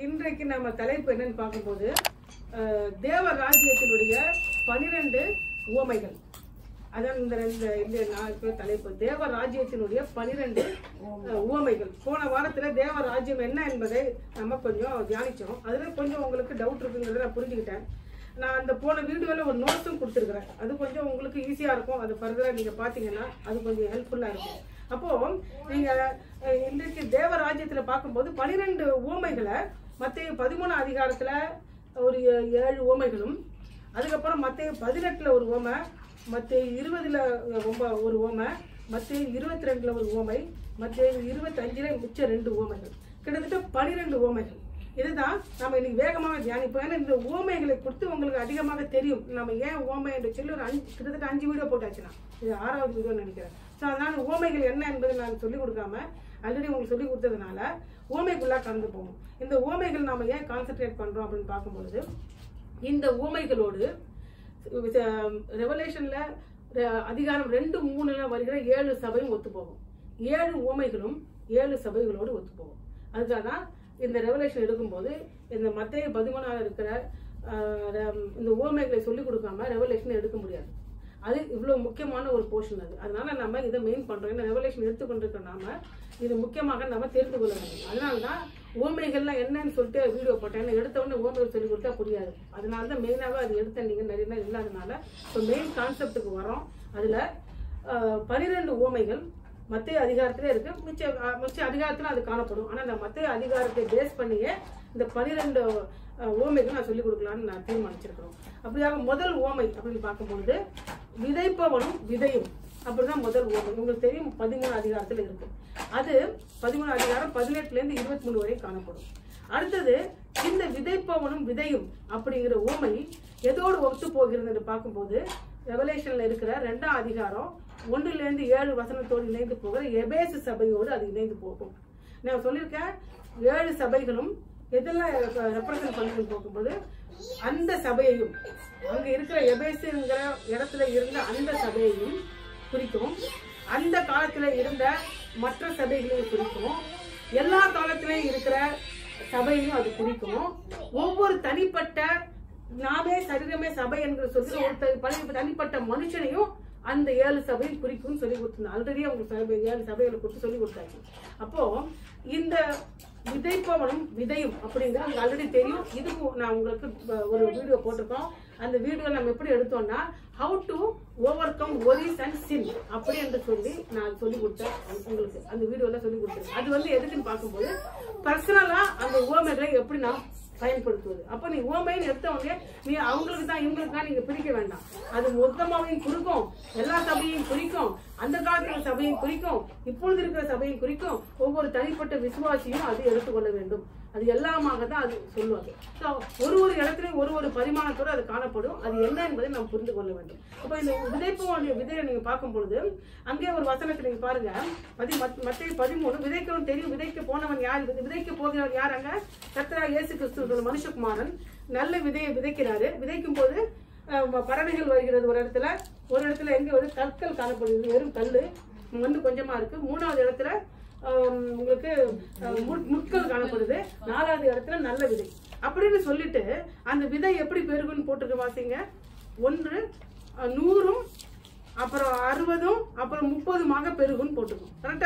இன்றைக்கு நம்ம தலைப்பு என்னன்னு பார்க்கும்போது அஹ், தேவ ராஜ்யத்தினுடைய பனிரெண்டு உவமைகள் அதான் இந்த ரெண்டு இந்த நாளுக்கு தலைப்பு தேவ ராஜ்யத்தினுடைய பனிரெண்டு அஹ், உவமைகள் போன வாரத்துல தேவ ராஜ்யம் என்ன என்பதை நம்ம கொஞ்சம் தியானிச்சோம் அதுல கொஞ்சம் உங்களுக்கு டவுட் இருக்குங்கிறத நான் புரிஞ்சுக்கிட்டேன் நான் அந்த போன வீடியோவில் ஒரு நோட்ஸும் கொடுத்துருக்குறேன் அது கொஞ்சம் உங்களுக்கு ஈஸியாக இருக்கும் அது ஃபர்தராக நீங்கள் பார்த்தீங்கன்னா அது கொஞ்சம் ஹெல்ப்ஃபுல்லாக இருக்கும் அப்போ நீங்கள் இன்றைக்கு தேவராஜ்யத்தில் பார்க்கும்போது பனிரெண்டு ஊமைகளை மற்ற பதிமூணு அதிகாரத்தில் ஒரு ஏ- ஏழு ஊமைகளும் அதுக்கப்புறம் மற்ற பதினெட்டில் ஒரு ஓமை மற்ற இருபதில் ரொம்ப ஒரு ஓமை மற்ற இருபத்தி ரெண்டில் ஒரு ஓமை மற்ற இருபத்தஞ்சில் மிச்ச ரெண்டு ஓமைகள் கிட்டத்தட்ட பனிரெண்டு ஓமைகள் இதுதான் நம்ம இன்னைக்கு வேகமாக தியானிப்போம் ஏன்னா இந்த ஓமைகளை கொடுத்து உங்களுக்கு அதிகமாக தெரியும் நம்ம ஏன் ஓமை என்று சொல்லி ஒரு அஞ்சு கிட்டத்தட்ட அஞ்சு வீடியோ போட்டாச்சுன்னா இது ஆறாவது வீடியோ நினைக்கிறேன் ஸோ அதனால ஓமைகள் என்ன என்பதை நான் சொல்லிக் கொடுக்காம ஆல்ரெடி உங்களுக்கு சொல்லி கொடுத்ததுனால ஓமைக்குள்ளா கலந்து போகும் இந்த ஓமைகள் நாம ஏன் கான்சென்ட்ரேட் பண்றோம் அப்படின்னு பார்க்கும்பொழுது இந்த ஓமைகளோடு ரெவலேஷன்ல அதிகாரம் ரெண்டு மூணுல வருகிற ஏழு சபையும் ஒத்து போகும் ஏழு ஓமைகளும் ஏழு சபைகளோடு ஒத்து போகும் அதுக்காக தான் இந்த ரெவலேஷன் எடுக்கும்போது இந்த மத்திய பதிமூணாவது இருக்கிற அஹ், ரெ- இந்த ஓமைகளை சொல்லிக் கொடுக்காம ரெவலேஷன் எடுக்க முடியாது அது இவ்வளவு முக்கியமான ஒரு போர்ஷன் அது அதனால நம்ம இதை மெயின் பண்றோம் ஏன்னா ரெவலேஷன் எடுத்துக்கொண்டிருக்க நாம இது முக்கியமாக நம்ம தெரிந்து கொள்ள வேண்டும் அதனால தான் ஓமைகள்லாம் என்னன்னு சொல்லிட்டு வீடியோ போட்டேன் ஏன்னா எடுத்த உடனே ஓமைகள் சொல்லி கொடுத்தா புரியாது அதனால தான் மெயினாகவே அது எடுத்த நீங்க நிறைய நாள் இல்லாதனால இப்போ மெயின் கான்செப்டுக்கு வரோம் அதுல அஹ், பனிரெண்டு ஓமைகள் மத்திய அதிகாரத்திலே இருக்கு மிச்ச அஹ், மிச்ச அதிகாரத்துல அது காணப்படும் ஆனா இந்த மத்திய அதிகாரத்தை பேஸ் பண்ணியே இந்த பனிரெண்டு ஓமைகள் நான் சொல்லிக் கொடுக்கலாம்னு நான் தீர்மானிச்சிருக்கிறோம் அப்படியாக முதல் ஓமை அப்படின்னு பார்க்கும்பொழுது விதைப்பவனும் விதையும் அப்படிதான் முதல் ஓமை உங்களுக்கு தெரியும் பதிமூணு அதிகாரத்துல இருக்கு அது பதிமூணு அதிகாரம் பதினெட்டுல இருந்து இருபத்தி மூணு வரை காணப்படும் அடுத்தது இந்த விதைப்பவனும் விதையும் அப்படிங்கிற ஓமை எதோடு ஒத்து போகிறது என்று பார்க்கும்போது ரெவலேஷன்ல இருக்கிற ரெண்டாம் அதிகாரம் ஒன்றுல இருந்து ஏழு வசனத்தோடு இணைந்து போகிற எபேசு சபையோடு அது இணைந்து போகும் நான் சொல்லியிருக்கேன் ஏழு சபைகளும் எதெல்லாம் ரெப்ரசன்ட் பண்ணி போகும்போது அந்த சபையையும் அங்க இருக்கிற எபேசுங்கிற இடத்துல இருந்த அந்த சபையையும் குறிக்கும் அந்த காலத்துல இருந்த மற்ற சபைகளையும் குறிக்கும் எல்லா காலத்திலையும் இருக்கிற சபையும் அது குறிக்கும் ஒவ்வொரு தனிப்பட்ட நாமே சரீரமே சபை என்கிற சொல்லி ஒரு த- பழைய தனிப்பட்ட மனுஷனையும் அந்த ஏழு சபையும் குறிக்கும்னு சொல்லி கொடுத்துருந்தேன் ஆல்ரெடி அவங்க சபை ஏழு சபைகளை கொடுத்து சொல்லி கொடுத்தாங்க அப்போ இந்த விதைப்பவனும் விதையும் அப்படிங்கிறது உங்களுக்கு ஆல்ரெடி தெரியும் இதுக்கும் நான் உங்களுக்கு அஹ், ஒரு வீடியோ போட்டிருக்கோம் அந்த வீடியோ நம்ம எப்படி எடுத்தோம்னா how to overcome worries and sin அப்படி என்று சொல்லி நான் சொல்லி கொடுத்தேன் உங்களுக்கு அந்த வீடியோல சொல்லி கொடுத்தேன் அது வந்து எதுக்குன்னு பார்க்கும்போது பர்சனலா அந்த ஓமைகளை எப்படி நாம் பயன்படுத்துவது அப்ப நீ ஓமைன்னு எடுத்த உடனே நீ அவங்களுக்கு தான் இவங்களுக்கு தான் நீங்க பிரிக்க வேண்டாம் அது மொத்தமாவையும் குறிக்கும் எல்லா சபையையும் குறிக்கும் அந்த காலத்துல சபையும் குறிக்கும் இப்பொழுது இருக்கிற சபையும் குறிக்கும் ஒவ்வொரு தனிப்பட்ட விசுவாசியும் அது எடுத்துக்கொள்ள வேண்டும் அது எல்லாமாக தான் அது சொல்லுவாங்க So, ஒரு ஒரு இடத்துலயும் ஒரு ஒரு பரிமாணத்தோட அது காணப்படும் அது என்ன என்பதை நாம் புரிந்து கொள்ள வேண்டும் அப்ப இந்த விதைப்பு விதையை நீங்க பார்க்கும் பொழுது அங்கே ஒரு வசனத்தை நீங்க பாருங்க பதி மத்திய பதிமூணு விதைக்கவும் தெரியும் விதைக்க போனவன் யார் விதை- விதைக்க போகிறவன் யார் அங்க கர்த்தரா இயேசு கிறிஸ்து மனுஷகுமாரன் நல்ல விதையை விதைக்கிறாரு விதைக்கும் போது அஹ், பறவைகள் வருகிறது ஒரு இடத்துல ஒரு இடத்துல எங்க வந்து கற்கள் காணப்படுகிறது வெறும் கல்லு மண்ணு கொஞ்சமா இருக்கு மூணாவது இடத்துல ஆம், உங்களுக்கு அஹ், முட்- முட்கள் காணப்படுது நாலாவது இடத்துல நல்ல விதை அப்படின்னு சொல்லிட்டு அந்த விதை எப்படி பெருகுன்னு போட்டுருக்கு வாசிங்க ஒன்று அஹ், நூறும் அப்புறம் அறுபதும் அப்புறம் முப்பதுமாக பெருகுன்னு போட்டுக்கும் கரெக்டா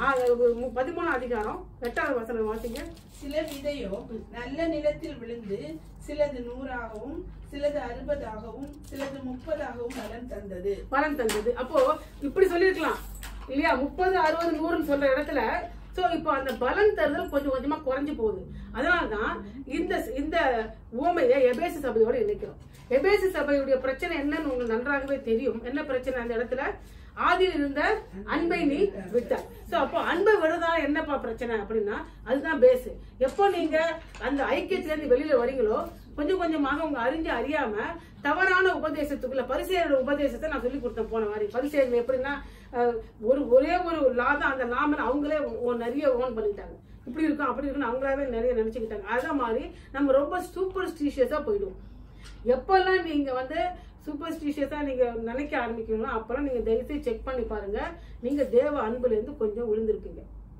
பதிமூணு அதிகாரம் எட்டாவது வசனம் வாசிங்க சில விதையோ நல்ல நிலத்தில் விழுந்து சிலது நூறாகவும் சிலது அறுபதாகவும் சிலது முப்பதாகவும் பலன் தந்தது பலன் தந்தது அப்போ இப்படி சொல்லிருக்கலாம் இல்லையா முப்பது அறுபது நூறுன்னு சொல்ற இடத்துல சோ இப்போ அந்த பலன் தருதல் கொஞ்சம் கொஞ்சமா குறைஞ்சு போகுது அதனாலதான் இந்த இந்த உவமையை எபேசு சபையோட இணைக்கிறோம் எபேசு சபையுடைய பிரச்சனை என்னன்னு உங்களுக்கு நன்றாகவே தெரியும் என்ன பிரச்சனை அந்த இடத்துல ஆதியில் இருந்த அன்பை நீ விட்ட சோ அப்போ அன்பை விடுறதால என்னப்பா பிரச்சனை அப்படின்னா அதுதான் பேஸ் எப்போ நீங்க அந்த ஐக்கியத்துல இருந்து வெளியில வரீங்களோ கொஞ்சம் கொஞ்சமாக உங்க அறிஞ்சு அறியாம தவறான உபதேசத்துக்குள்ள பரிசெயரோட உபதேசத்தை நான் சொல்லி கொடுத்தேன் போன மாதிரி பரிசெயர்கள் எப்படின்னா அஹ், ஒரு ஒரே ஒரு லா தான் அந்த லாமன் அவங்களே ஓ- நிறைய ஓன் பண்ணிட்டாங்க இப்படி இருக்கும் அப்படி இருக்குன்னு அவங்களாவே நிறைய நினைச்சுக்கிட்டாங்க அதே மாதிரி நம்ம ரொம்ப சூப்பர் ஸ்டீஷியஸா போயிடுவோம் எப்பெல்லாம் நீங்க வந்து சூப்பர்ஸ்டிஷியஸா நீங்க நினைக்க ஆரம்பிக்கீங்களோ அப்பெல்லாம் நீங்க தயவுசெய்து செக் பண்ணி பாருங்க நீங்க தேவ அன்புல இருந்து கொஞ்சம் விழுந்திருப்பீங்க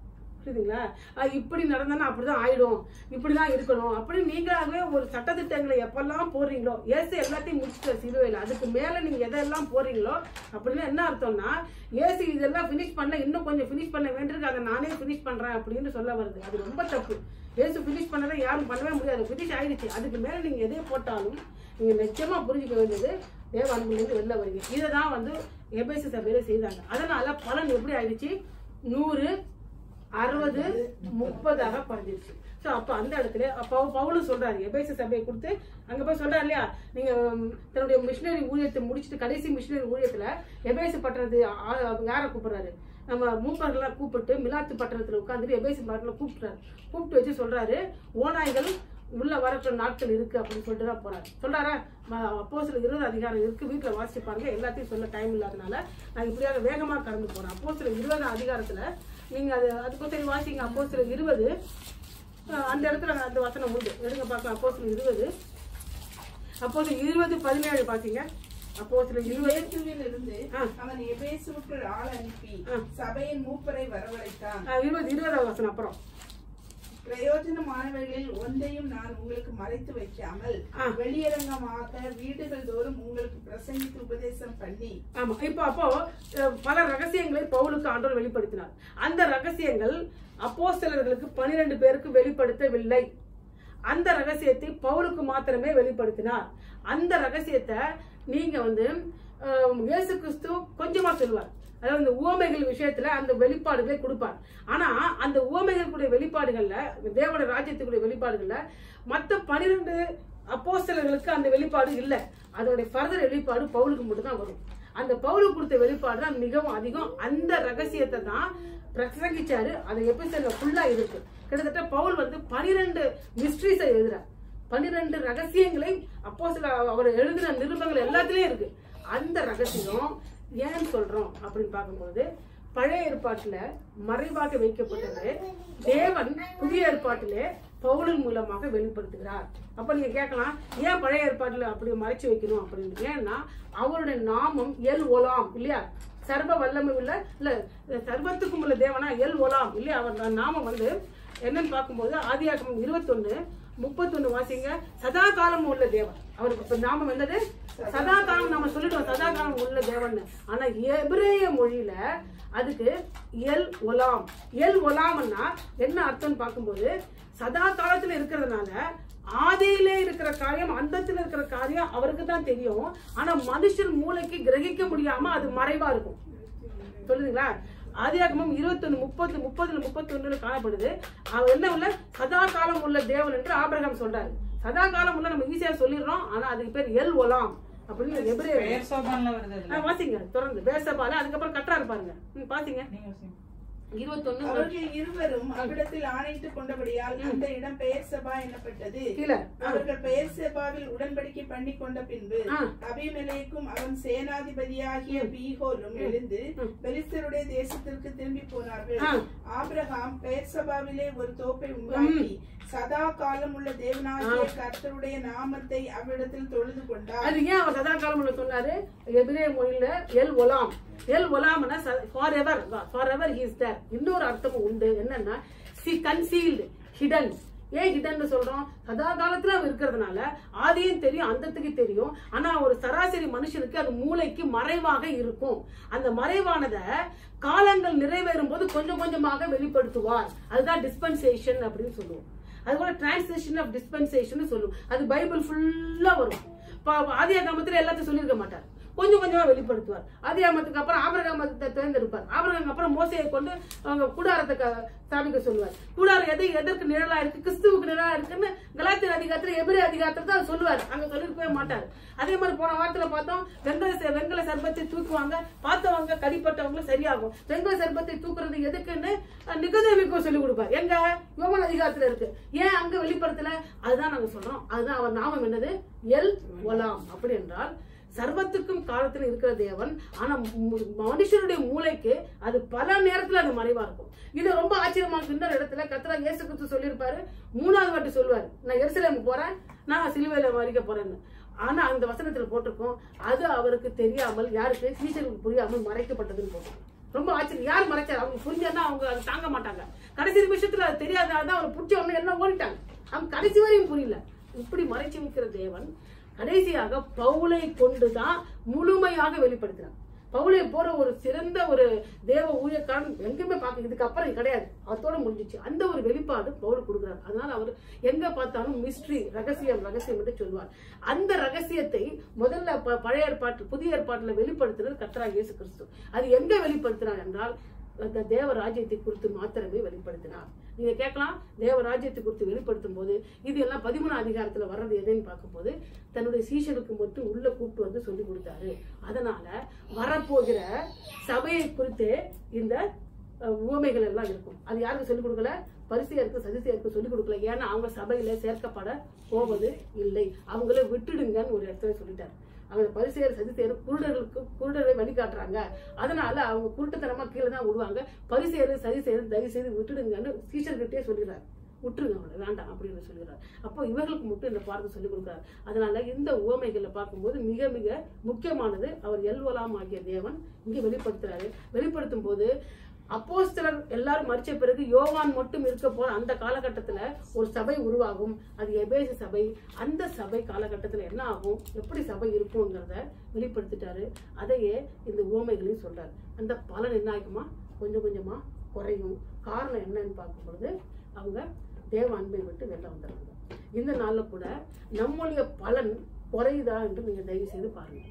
புரியுதுங்களா அஹ் இப்படி நடந்தனா அப்படிதான் ஆயிடும் இப்படிதான் இருக்கணும் அப்படின்னு நீங்களாவே ஒரு சட்டத்திட்டங்களை எப்பெல்லாம் போடுறீங்களோ ஏசு எல்லாத்தையும் முடிச்சுட்டு சிலுவையில் அதுக்கு மேல நீங்க எதெல்லாம் போடுறீங்களோ அப்படின்னா என்ன அர்த்தம்னா ஏசு இதெல்லாம் ஃபினிஷ் பண்ண இன்னும் கொஞ்சம் ஃபினிஷ் பண்ண வேண்டியிருக்கு அதை நானே ஃபினிஷ் பண்றேன் அப்படின்னு சொல்ல வருது அது ரொம்ப தப்பு ஏசு ஃபினிஷ் பண்ணதை யாரும் பண்ணவே முடியாது ஃபினிஷ் ஆயிடுச்சு அதுக்கு மேல நீங்க எதை போட்டாலும் நீங்க நிச்சயமா புரிஞ்சுக்க வேண்டியது தேவ அன்புலேருந்து வெளில வரீங்க இதை தான் வந்து எபேசு சபையில செய்தாங்க அதனால பலன் எப்படி ஆயிடுச்சு நூறு அறுபது முப்பதாக குறைஞ்சிருச்சு ஸோ அப்போ அந்த இடத்துல அப்போ பவுலும் சொல்றாரு எபேசு சபையை கொடுத்து அங்க போய் சொல்றாரு இல்லையா நீங்க ம், தன்னுடைய மிஷினரி ஊழியத்தை முடிச்சுட்டு கடைசி மிஷினரி ஊழியத்துல எபேசு பட்டறது யாரை கூப்பிடுறாரு நம்ம மூப்பர்கள்லாம் கூப்பிட்டு மிலாத்து பட்டணத்துல உட்காந்துட்டு எபேசு பட்டணத்துல கூப்பிட்டுறாரு கூப்பிட்டு வச்சு சொல்றாரு ஓநாய்கள் உள்ள வரக்கூடிய நாட்கள் இருக்கு அப்படின்னு சொல்லிட்டு தான் போறாரு சொல்றாரா அப்போ சில இருபது அதிகாரம் இருக்கு வீட்டுல வாசிச்சு பாருங்க எல்லாத்தையும் சொல்ல டைம் இல்லாதனால நான் இப்படியாக வேகமா கடந்து போறேன் அப்போ சில இருபது அதிகாரத்துல நீங்க அது அதுக்கு சரி வாசிங்க அப்போ சில இருபது அஹ் அந்த இடத்துல அந்த வசனம் உண்டு எடுங்க பார்க்கலாம் அப்போ சில இருபது அப்போ இருபது பதினேழு பாத்தீங்க அப்போ சில இருபது இயேசுவில் இருந்து ஆ. அவன் எபேசுவுக்கு ஆள் அனுப்பி ஆ. சபையின் மூப்பரை வரவழைத்தான் அஹ் இருபது இருபதாவது வசனம் அப்புறம் பிரயோஜனமானவைகளில் ஒன்றையும் நான் உங்களுக்கு மறைத்து வைக்காமல் ஆ. வெளியரங்கமாக வீடுகள் தோறும் உங்களுக்கு பிரசங்கித்து உபதேசம் பண்ணி ஆமா இப்போ அப்போ அஹ், பல ரகசியங்களை பவுலுக்கு ஆண்டவர் வெளிப்படுத்தினார் அந்த ரகசியங்கள் அப்போஸ்தலர்களுக்கு பனிரெண்டு பேருக்கு வெளிப்படுத்தவில்லை அந்த ரகசியத்தை பவுலுக்கு மாத்திரமே வெளிப்படுத்தினார் அந்த ரகசியத்தை நீங்க வந்து அஹ், இயேசு கிறிஸ்து கொஞ்சமா சொல்லுவார் அதாவது இந்த உவமைகள் விஷயத்துல அந்த வெளிப்பாடுகளை கொடுப்பார் ஆனா அந்த உவமைகளுடைய வெளிப்பாடுகள்ல தேவன ராஜ்யத்துக்குரிய வெளிப்பாடுகள்ல மத்த பனிரெண்டு அப்போஸ்தலர்களுக்கு அந்த வெளிப்பாடு இல்ல அதோட ஃபர்தர் வெளிப்பாடு பவுலுக்கு மட்டும் தான் வரும் அந்த பவுலுக்கு கொடுத்த வெளிப்பாடு தான் மிகவும் அதிகம் அந்த ரகசியத்தை தான் பிரசங்கிச்சாரு அது எபிசோட்ல ஃபுல்லா இருக்கு கிட்டத்தட்ட பவுல் வந்து பனிரெண்டு மிஸ்ட்ரிஸை எழுதுறார் பன்னிரெண்டு ரகசியங்களை அப்போ சில அவர் எழுதின நிருபங்கள் எல்லாத்துலயும் இருக்கு அந்த ரகசியம் ஏன் சொல்றோம் அப்படின்னு பார்க்கும்போது பழைய ஏற்பாட்டுல மறைவாக வைக்கப்பட்டது தேவன் புதிய ஏற்பாட்டிலே பவுலின் மூலமாக வெளிப்படுத்துகிறார் அப்ப நீங்க கேட்கலாம் ஏன் பழைய ஏற்பாட்டுல அப்படி மறைச்சு வைக்கணும் அப்படின்னு ஏன்னா அவருடைய நாமம் எல் ஒலாம் இல்லையா சர்வ வல்லமை உள்ள இல்ல சர்வத்துக்கும் உள்ள தேவனா எல் ஒலாம் இல்லையா அவர் நாமம் வந்து என்னன்னு பார்க்கும்போது ஆதியாகமம் இருபத்தொன்னு முப்பத்தொன்னு வாசிங்க சதா காலம் உள்ள தேவன் அவருக்கு இப்ப நாமம் என்னது சதா காலம் நம்ம சொல்லிடுவோம் சதா காலம் உள்ள தேவன் ஆனா எபிரேய மொழியில அதுக்கு எல் ஒலாம் எல் ஒலாம்னா என்ன அர்த்தம்னு பார்க்கும்போது சதா காலத்துல இருக்கிறதுனால ஆதியிலே இருக்கிற காரியம் அந்தத்துல இருக்கிற காரியம் அவருக்கு தான் தெரியும் ஆனா மனுஷன் மூளைக்கு கிரகிக்க முடியாம அது மறைவா இருக்கும் சொல்லுதுங்களா ஆதியாகமம் இருபத்தொன்னு முப்பது முப்பதுல முப்பத்தி காணப்படுது அவர் என்ன உள்ள சதா காலம் உள்ள தேவன் என்று ஆபிரகாம் சொல்றாரு சதா காலம் உள்ள நம்ம ஈஸியா சொல்லிடுறோம் ஆனா அதுக்கு பேர் எல் ஒலாம் அப்படின்னு எபிரேய பெயர் சோபான்ல வருது அதுல. ஆ, வாசிங்க தொடர்ந்து பேசபால அதுக்கப்புறம் கட்டுறாரு பாருங்க ம், பாத்தீங்க நீங்க வாசிங்க. இருபத்தொன்னு அவர்கள் இருவரும் அவ்விடத்தில் ஆணையிட்டுக் கொண்டபடியால் அந்த இடம் பெயர் சபா எனப்பட்டது கீழே அவர்கள் பெயர் சபாவில் உடன்படிக்கை பண்ணி கொண்ட பின்பு ஆ. அபிமெலேக்கும் அவன் சேனாதிபதியாகிய பீகோலும் எழுந்து ம். பெலிஸ்தருடைய தேசத்திற்கு திரும்பி போனார்கள் ஆ. ஆபிரகாம் பெயர் சபாவிலே ஒரு தோப்பை உண்டாக்கி சதா காலம் உள்ள தேவனாகிய கர்த்தருடைய நாமத்தை அவ்விடத்தில் தொழுது கொண்டார் அது ஏன் அவர் சதா காலம் சொன்னாரு எபிரே மொழியில எல் ஒலாம் எல் ஒலாம்னா for ever for ever is there இன்னொரு அர்த்தமும் உண்டு என்னன்னா சி கன்சீல்டு ஹிடன் ஏன் ஹிடன் சொல்றோம் சதா காலத்துல அவர் இருக்கிறதுனால ஆதியும் தெரியும் அந்தத்துக்கு தெரியும் ஆனா ஒரு சராசரி மனுஷனுக்கு அது மூளைக்கு மறைவாக இருக்கும் அந்த மறைவானத காலங்கள் நிறைவேறும் போது கொஞ்சம் கொஞ்சமாக வெளிப்படுத்துவார் அதுதான் டிஸ்பென்சேஷன் அப்படின்னு சொல்லுவோம் அது கூட டிரான்ஸ்லேஷன் ஆஃப் டிஸ்பென்சேஷன் சொல்லும் அது பைபிள் ஃபுல்லா வரும் இப்போ ஆதியாகமத்துல எல்லாத்தையும் சொல்லியிருக்க மாட்டார் கொஞ்சம் கொஞ்சமா வெளிப்படுத்துவார் ஆதியாகமத்துக்கு அப்புறம் ஆபரகாமத்தை தேர்ந்தெடுப்பார் ஆபரகம் அப்புறம் மோசையை கொண்டு அவங்க கூடாரத்தை க- ஸ்தாபிக்க சொல்லுவார் கூடாரம் எதை எதற்கு நிழலா இருக்கு கிறிஸ்துவுக்கு நிழலா இருக்குன்னு கலாத்திர அதிகாரத்துல எபிரே அதிகாரத்துல தான் சொல்லுவார் அங்க சொல்லிருக்கவே மாட்டார் அதே மாதிரி போன வாரத்துல பார்த்தோம் வெங்கல ச- வெங்கல சர்பத்தை தூக்குவாங்க பார்த்தவங்க கடிப்பட்டவங்களும் சரியாகும் வெங்கல சர்பத்தை தூக்குறது எதுக்குன்னு அஹ், நிகதேவிக்கும் சொல்லி கொடுப்பார் எங்க யோமன் அதிகாரத்துல இருக்கு ஏன் அங்க வெளிப்படுத்தல அதுதான் நாங்க சொல்றோம் அதுதான் அவர் நாமம் என்னது எல் ஒலாம் அப்படி என்றால் சர்வத்துக்கும் காலத்துல இருக்கிற தேவன் ஆனா மு- மனுஷனுடைய மூளைக்கு அது பல நேரத்துல அது மறைவா இருக்கும் இது ரொம்ப ஆச்சரியமா இருக்கு இன்னொரு இடத்துல கத்ரா இயேசு கிறிஸ்து சொல்லியிருப்பாரு மூணாவது வாட்டி சொல்லுவாரு நான் எருசலேம் போறேன் நான் சிலுவையில மறிக்க போறேன்னு ஆனா அந்த வசனத்துல போட்டிருக்கோம் அது அவருக்கு தெரியாமல் யாருக்கு சீசருக்கு புரியாமல் மறைக்கப்பட்டதுன்னு போட்டிருக்கோம் ரொம்ப ஆச்சரியம் யார் மறைச்சார் அவங்க புரிஞ்சாதான் அவங்க அதை தாங்க மாட்டாங்க கடைசி நிமிஷத்துல அது தெரியாதனால தான் அவங்க பிடிச்ச உடனே எல்லாம் ஓடிட்டாங்க அவங்க கடைசி வரையும் புரியல இப்படி மறைச்சு வைக்கிற தேவன் கடைசியாக பவுலை கொண்டுதான் முழுமையாக வெளிப்படுத்தினார் பவுலை போற ஒரு சிறந்த ஒரு தேவ ஊழியக்காரன் எங்கேயுமே பார்க்க இதுக்கு அப்புறம் இது கிடையாது அதோட முடிஞ்சிச்சு அந்த ஒரு வெளிப்பாடு பவுல் கொடுக்குறாரு அதனால அவர் எங்க பார்த்தாலும் மிஸ்ட்ரி ரகசியம் ரகசியம் என்று சொல்வார் அந்த ரகசியத்தை முதல்ல ப- பழைய ஏற்பாட்டு புதிய ஏற்பாட்டுல வெளிப்படுத்துறது கத்ரா இயேசு கிறிஸ்து அது எங்க வெளிப்படுத்தினார் என்றால் அந்த தேவ ராஜ்யத்தை குறித்து மாத்திரமே வெளிப்படுத்தினார் நீங்க கேட்கலாம் தேவ ராஜ்யத்தை குறித்து வெளிப்படுத்தும் போது இது எல்லாம் பதிமூணாம் அதிகாரத்துல வர்றது எதுன்னு பார்க்கும்போது தன்னுடைய சீஷனுக்கு மட்டும் உள்ள கூப்பிட்டு வந்து சொல்லி கொடுத்தாரு அதனால வரப்போகிற சபையை குறித்து இந்த அஹ், உவமைகள் எல்லாம் இருக்கும் அது யாருக்கு சொல்லிக் கொடுக்கல பரிசையருக்கு சதிசையருக்கு சொல்லிக் கொடுக்கல ஏன்னா அவங்க சபையில சேர்க்கப்பட போவது இல்லை அவங்கள விட்டுடுங்கன்னு ஒரு இடத்துல சொல்லிட்டாரு அவங்க பரிசெயர் சதிசெயர் குருடர்களுக்கு குருடரை வழிகாட்டுறாங்க அதனால அவங்க குருட்டுத்தனமா கீழே தான் விடுவாங்க பரிசெயர் சதிசெயர் தயவு செய்து விட்டுடுங்கன்னு டீச்சர்கிட்டே சொல்லிடுறாரு விட்டுருங்க அவளை வேண்டாம் அப்படின்னு சொல்லிடுறாரு அப்போ இவர்களுக்கு மட்டும் இந்த பாடத்தை சொல்லிக் கொடுக்குறாரு அதனால இந்த உவமைகளை பார்க்கும்போது மிக மிக முக்கியமானது அவர் எல்வலாம் ஆகிய தேவன் இங்கே வெளிப்படுத்துறாரு வெளிப்படுத்தும் போது அப்போஸ்தலர் எல்லாரும் மறிச்ச பிறகு யோவான் மட்டும் இருக்க போற அந்த காலகட்டத்துல ஒரு சபை உருவாகும் அது எபேச சபை அந்த சபை காலகட்டத்துல என்ன ஆகும் எப்படி சபை இருக்குங்கிறத வெளிப்படுத்திட்டாரு அதையே இந்த உவமைகளையும் சொல்றாரு அந்த பலன் என்ன ஆகுமா கொஞ்சம் கொஞ்சமா குறையும் காரணம் என்னன்னு பார்க்கும் பொழுது அவங்க தேவ அன்பை விட்டு வெளில வந்துடுறாங்க இந்த நாள்ல கூட நம்முடைய பலன் குறையுதா என்று நீங்க தயவு செய்து பாருங்க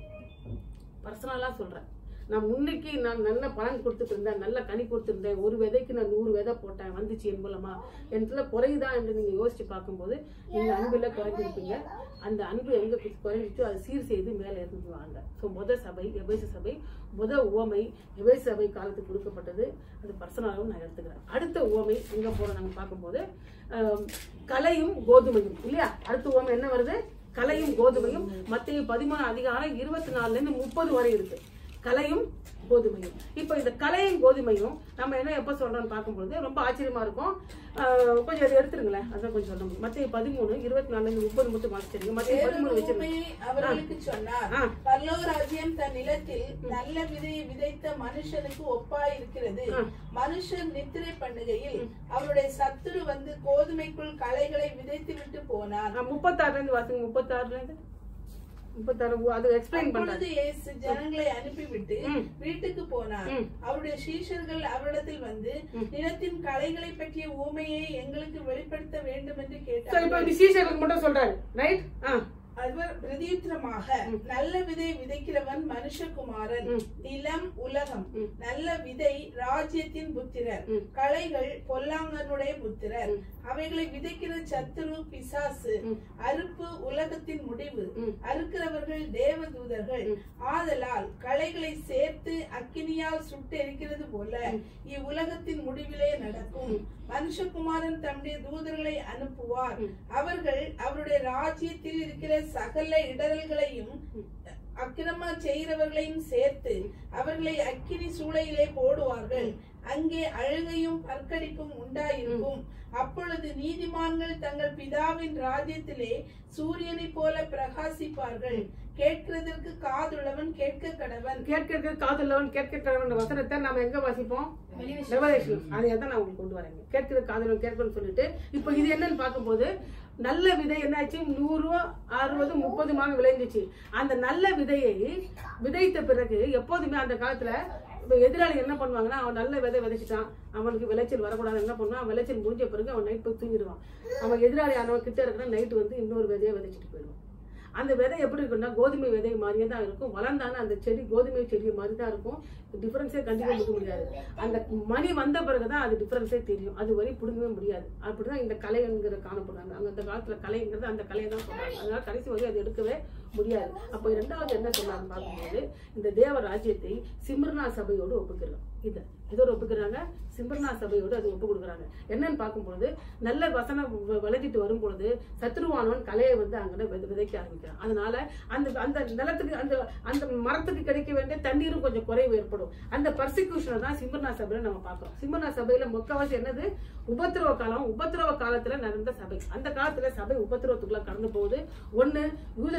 பர்சனலா சொல்றேன் நான் முன்னைக்கு நான் நல்ல பலன் கொடுத்துட்டு இருந்தேன் நல்ல கனி கொடுத்துருந்தேன் ஒரு விதைக்கு நான் நூறு விதை போட்டேன் வந்துச்சு என் மூலமா என்கிட்ட குறையுதா என்று நீங்க யோசிச்சு பார்க்கும்போது நீங்க அன்புல குறைஞ்சிருப்பீங்க அந்த அன்பு எங்க கு- குறைஞ்சிச்சோ அதை சீர் செய்து மேல இருந்து வாங்க ஸோ முத சபை எபேச சபை முத உவமை எபேச சபை காலத்துக்கு கொடுக்கப்பட்டது அது பர்சனலாகவும் நான் எடுத்துக்கிறேன் அடுத்த உவமை எங்க போறோம் நாங்க பார்க்கும்போது ஆம், கலையும் கோதுமையும் இல்லையா அடுத்த உவமை என்ன வருது கலையும் கோதுமையும் மத்திய பதிமூணு அதிகாரம் இருபத்தி நாலுல இருந்து முப்பது வரை இருக்கு கலையும் கோதுமையும் இப்போ இந்த கலையும் கோதுமையும் நம்ம என்ன எப்போ சொல்றோம்னு பார்க்கும்போது ரொம்ப ஆச்சரியமா இருக்கும் ஆஹ் கொஞ்சம் அதை எடுத்துருங்களேன் அதான் கொஞ்சம் சொல்ல முடியும் மத்திய பதிமூணு இருபத்தி நாலுல இருந்து முப்பது மட்டும் வாசிச்சிருங்க மத்திய பதிமூணு வச்சிருங்க உண்மையை அவர்களுக்கு சொன்னார் ஆ. பரலோக ராஜ்யம் தன் நிலத்தில் நல்ல விதையை விதைத்த மனுஷனுக்கு ஒப்பாய் இருக்கிறது ஆ. மனுஷன் நித்திரை பண்ணுகையில் அவருடைய சத்துரு வந்து கோதுமைக்குள் களைகளை விதைத்து விட்டு போனான் ஆஹ் முப்பத்தாறுல இருந்து வாசிங்க முப்பத்தாறுல இருந்து முப்பத்தாறு அது எக்ஸ்பிளைன் பண்றாரு அப்பொழுது இயேசு ஜனங்களை அனுப்பிவிட்டு ம். வீட்டுக்கு போனார் ம். அவருடைய சீஷர்கள் அவரிடத்தில் வந்து நிலத்தின் களைகளை பற்றிய ஊமையை எங்களுக்கு வெளிப்படுத்த வேண்டும் என்று ஸோ கேட்டார் இப்போ விசேஷர்களுக்கு மட்டும் சொல்றாரு ரைட் ஆ அவர் பிரதியுத்தரமாக நல்ல விதை விதைக்கிறவன் மனுஷகுமாரன் ம். நிலம் உலகம் ம். நல்ல விதை ராஜ்யத்தின் புத்திரர் ம். களைகள் பொல்லாங்கனுடைய புத்திரர் அவைகளை விதைக்கிற சத்துரு பிசாசு ம். அறுப்பு உலகத்தின் முடிவு ம். அறுக்கிறவர்கள் தேவதூதர்கள் ஆதலால் களைகளை சேர்த்து அக்கினியால் சுட்டெரிக்கிறது போல இவ்வுலகத்தின் முடிவிலே நடக்கும் மனுஷகுமாரன் தம்முடைய தூதர்களை அனுப்புவார் அவர்கள் அவருடைய ராஜ்யத்தில் இருக்கிற சகல இடரல்களையும் அக்கிரமா செய்கிறவர்களையும் சேர்த்து அவர்களை அக்கினி சூளையிலே போடுவார்கள் அங்கே அழுகையும் பற்கடிப்பும் உண்டாயிருக்கும் அப்பொழுது நீதிமான்கள் தங்கள் பிதாவின் ராஜ்யத்திலே சூரியனைப் போல பிரகாசிப்பார்கள் கேட்கிறதற்கு காதுள்ளவன் கேட்க கடவன் கேட்க காதலவன் கேட்க கடவன் வசனத்தை நம்ம எங்க வாசிப்போம் ரெவலேஷன் அதை தான் நான் உங்களுக்கு கொண்டு வரேன் கேட்கிற காதலன் கேட்கணும்னு சொல்லிட்டு இப்போ இது என்னன்னு பார்க்கும்போது நல்ல விதை என்னாச்சு நூறு அறுபது முப்பது மாக விளைஞ்சிச்சு அந்த நல்ல விதையை விதைத்த பிறகு எப்போதுமே அந்த காலத்துல இப்ப எதிராளி என்ன பண்ணுவாங்கன்னா அவன் நல்ல விதை விதைச்சிட்டான் அவனுக்கு விளைச்சல் வரக்கூடாது என்ன பண்ணுவான் விளைச்சல் முடிஞ்ச பிறகு அவன் நைட் போய் தூங்கிடுவான் அவன் எதிராளி ஆனவன் கிட்ட இருக்கிற நைட்டு வந்து இன்னொரு விதையை விதைச்சிட்டு போயிடுவான் அந்த விதை எப்படி இருக்கும்னா கோதுமை விதை மாதிரியே தான் இருக்கும் வளர்ந்தான அந்த செடி கோதுமை செடி மாதிரி தான் இருக்கும் டிஃபரன்ஸே கண்டிப்பாக முடிக்க முடியாது அந்த மணி வந்த பிறகுதான் அது டிஃபரன்ஸே தெரியும் அது வரை பிடுங்கவே முடியாது அப்படிதான் இந்த கலைங்கிற காணப்படுறாங்க அங்க அந்த காலத்துல கலைங்கிறது அந்த கலையை தான் சொல்றாங்க அதனால கடைசி வரை அது எடுக்கவே முடியாது அப்போ இரண்டாவது என்ன சொன்னாங்க பார்க்கும்போது இந்த தேவ ராஜ்யத்தை சிம்ரனா சபையோடு ஒப்புக்கிறோம் இதை இதோட ஒப்புக்கிறாங்க சிம்பர்னா சபையோடு அது ஒப்பு கொடுக்குறாங்க என்னன்னு பார்க்கும்பொழுது நல்ல வசனம் வ- விளைஞ்சிட்டு வரும் பொழுது சத்ருவானவன் கலையை வந்து அங்கே வித விதைக்க ஆரம்பிக்கிறான் அதனால அந்த அந்த நிலத்துக்கு அந்த அந்த மரத்துக்கு கிடைக்க வேண்டிய தண்ணீரும் கொஞ்சம் குறைவு ஏற்படும் அந்த பர்சிக்யூஷனை தான் சிம்பர்னா சபையில நம்ம பார்க்கிறோம் சிம்பர்னா சபையில முக்கவாசி என்னது உபத்திரவ காலம் உபத்திரவ காலத்துல நடந்த சபை அந்த காலத்துல சபை உபத்திரவத்துக்குள்ள கடந்து போகுது ஒண்ணு யூதர்களாக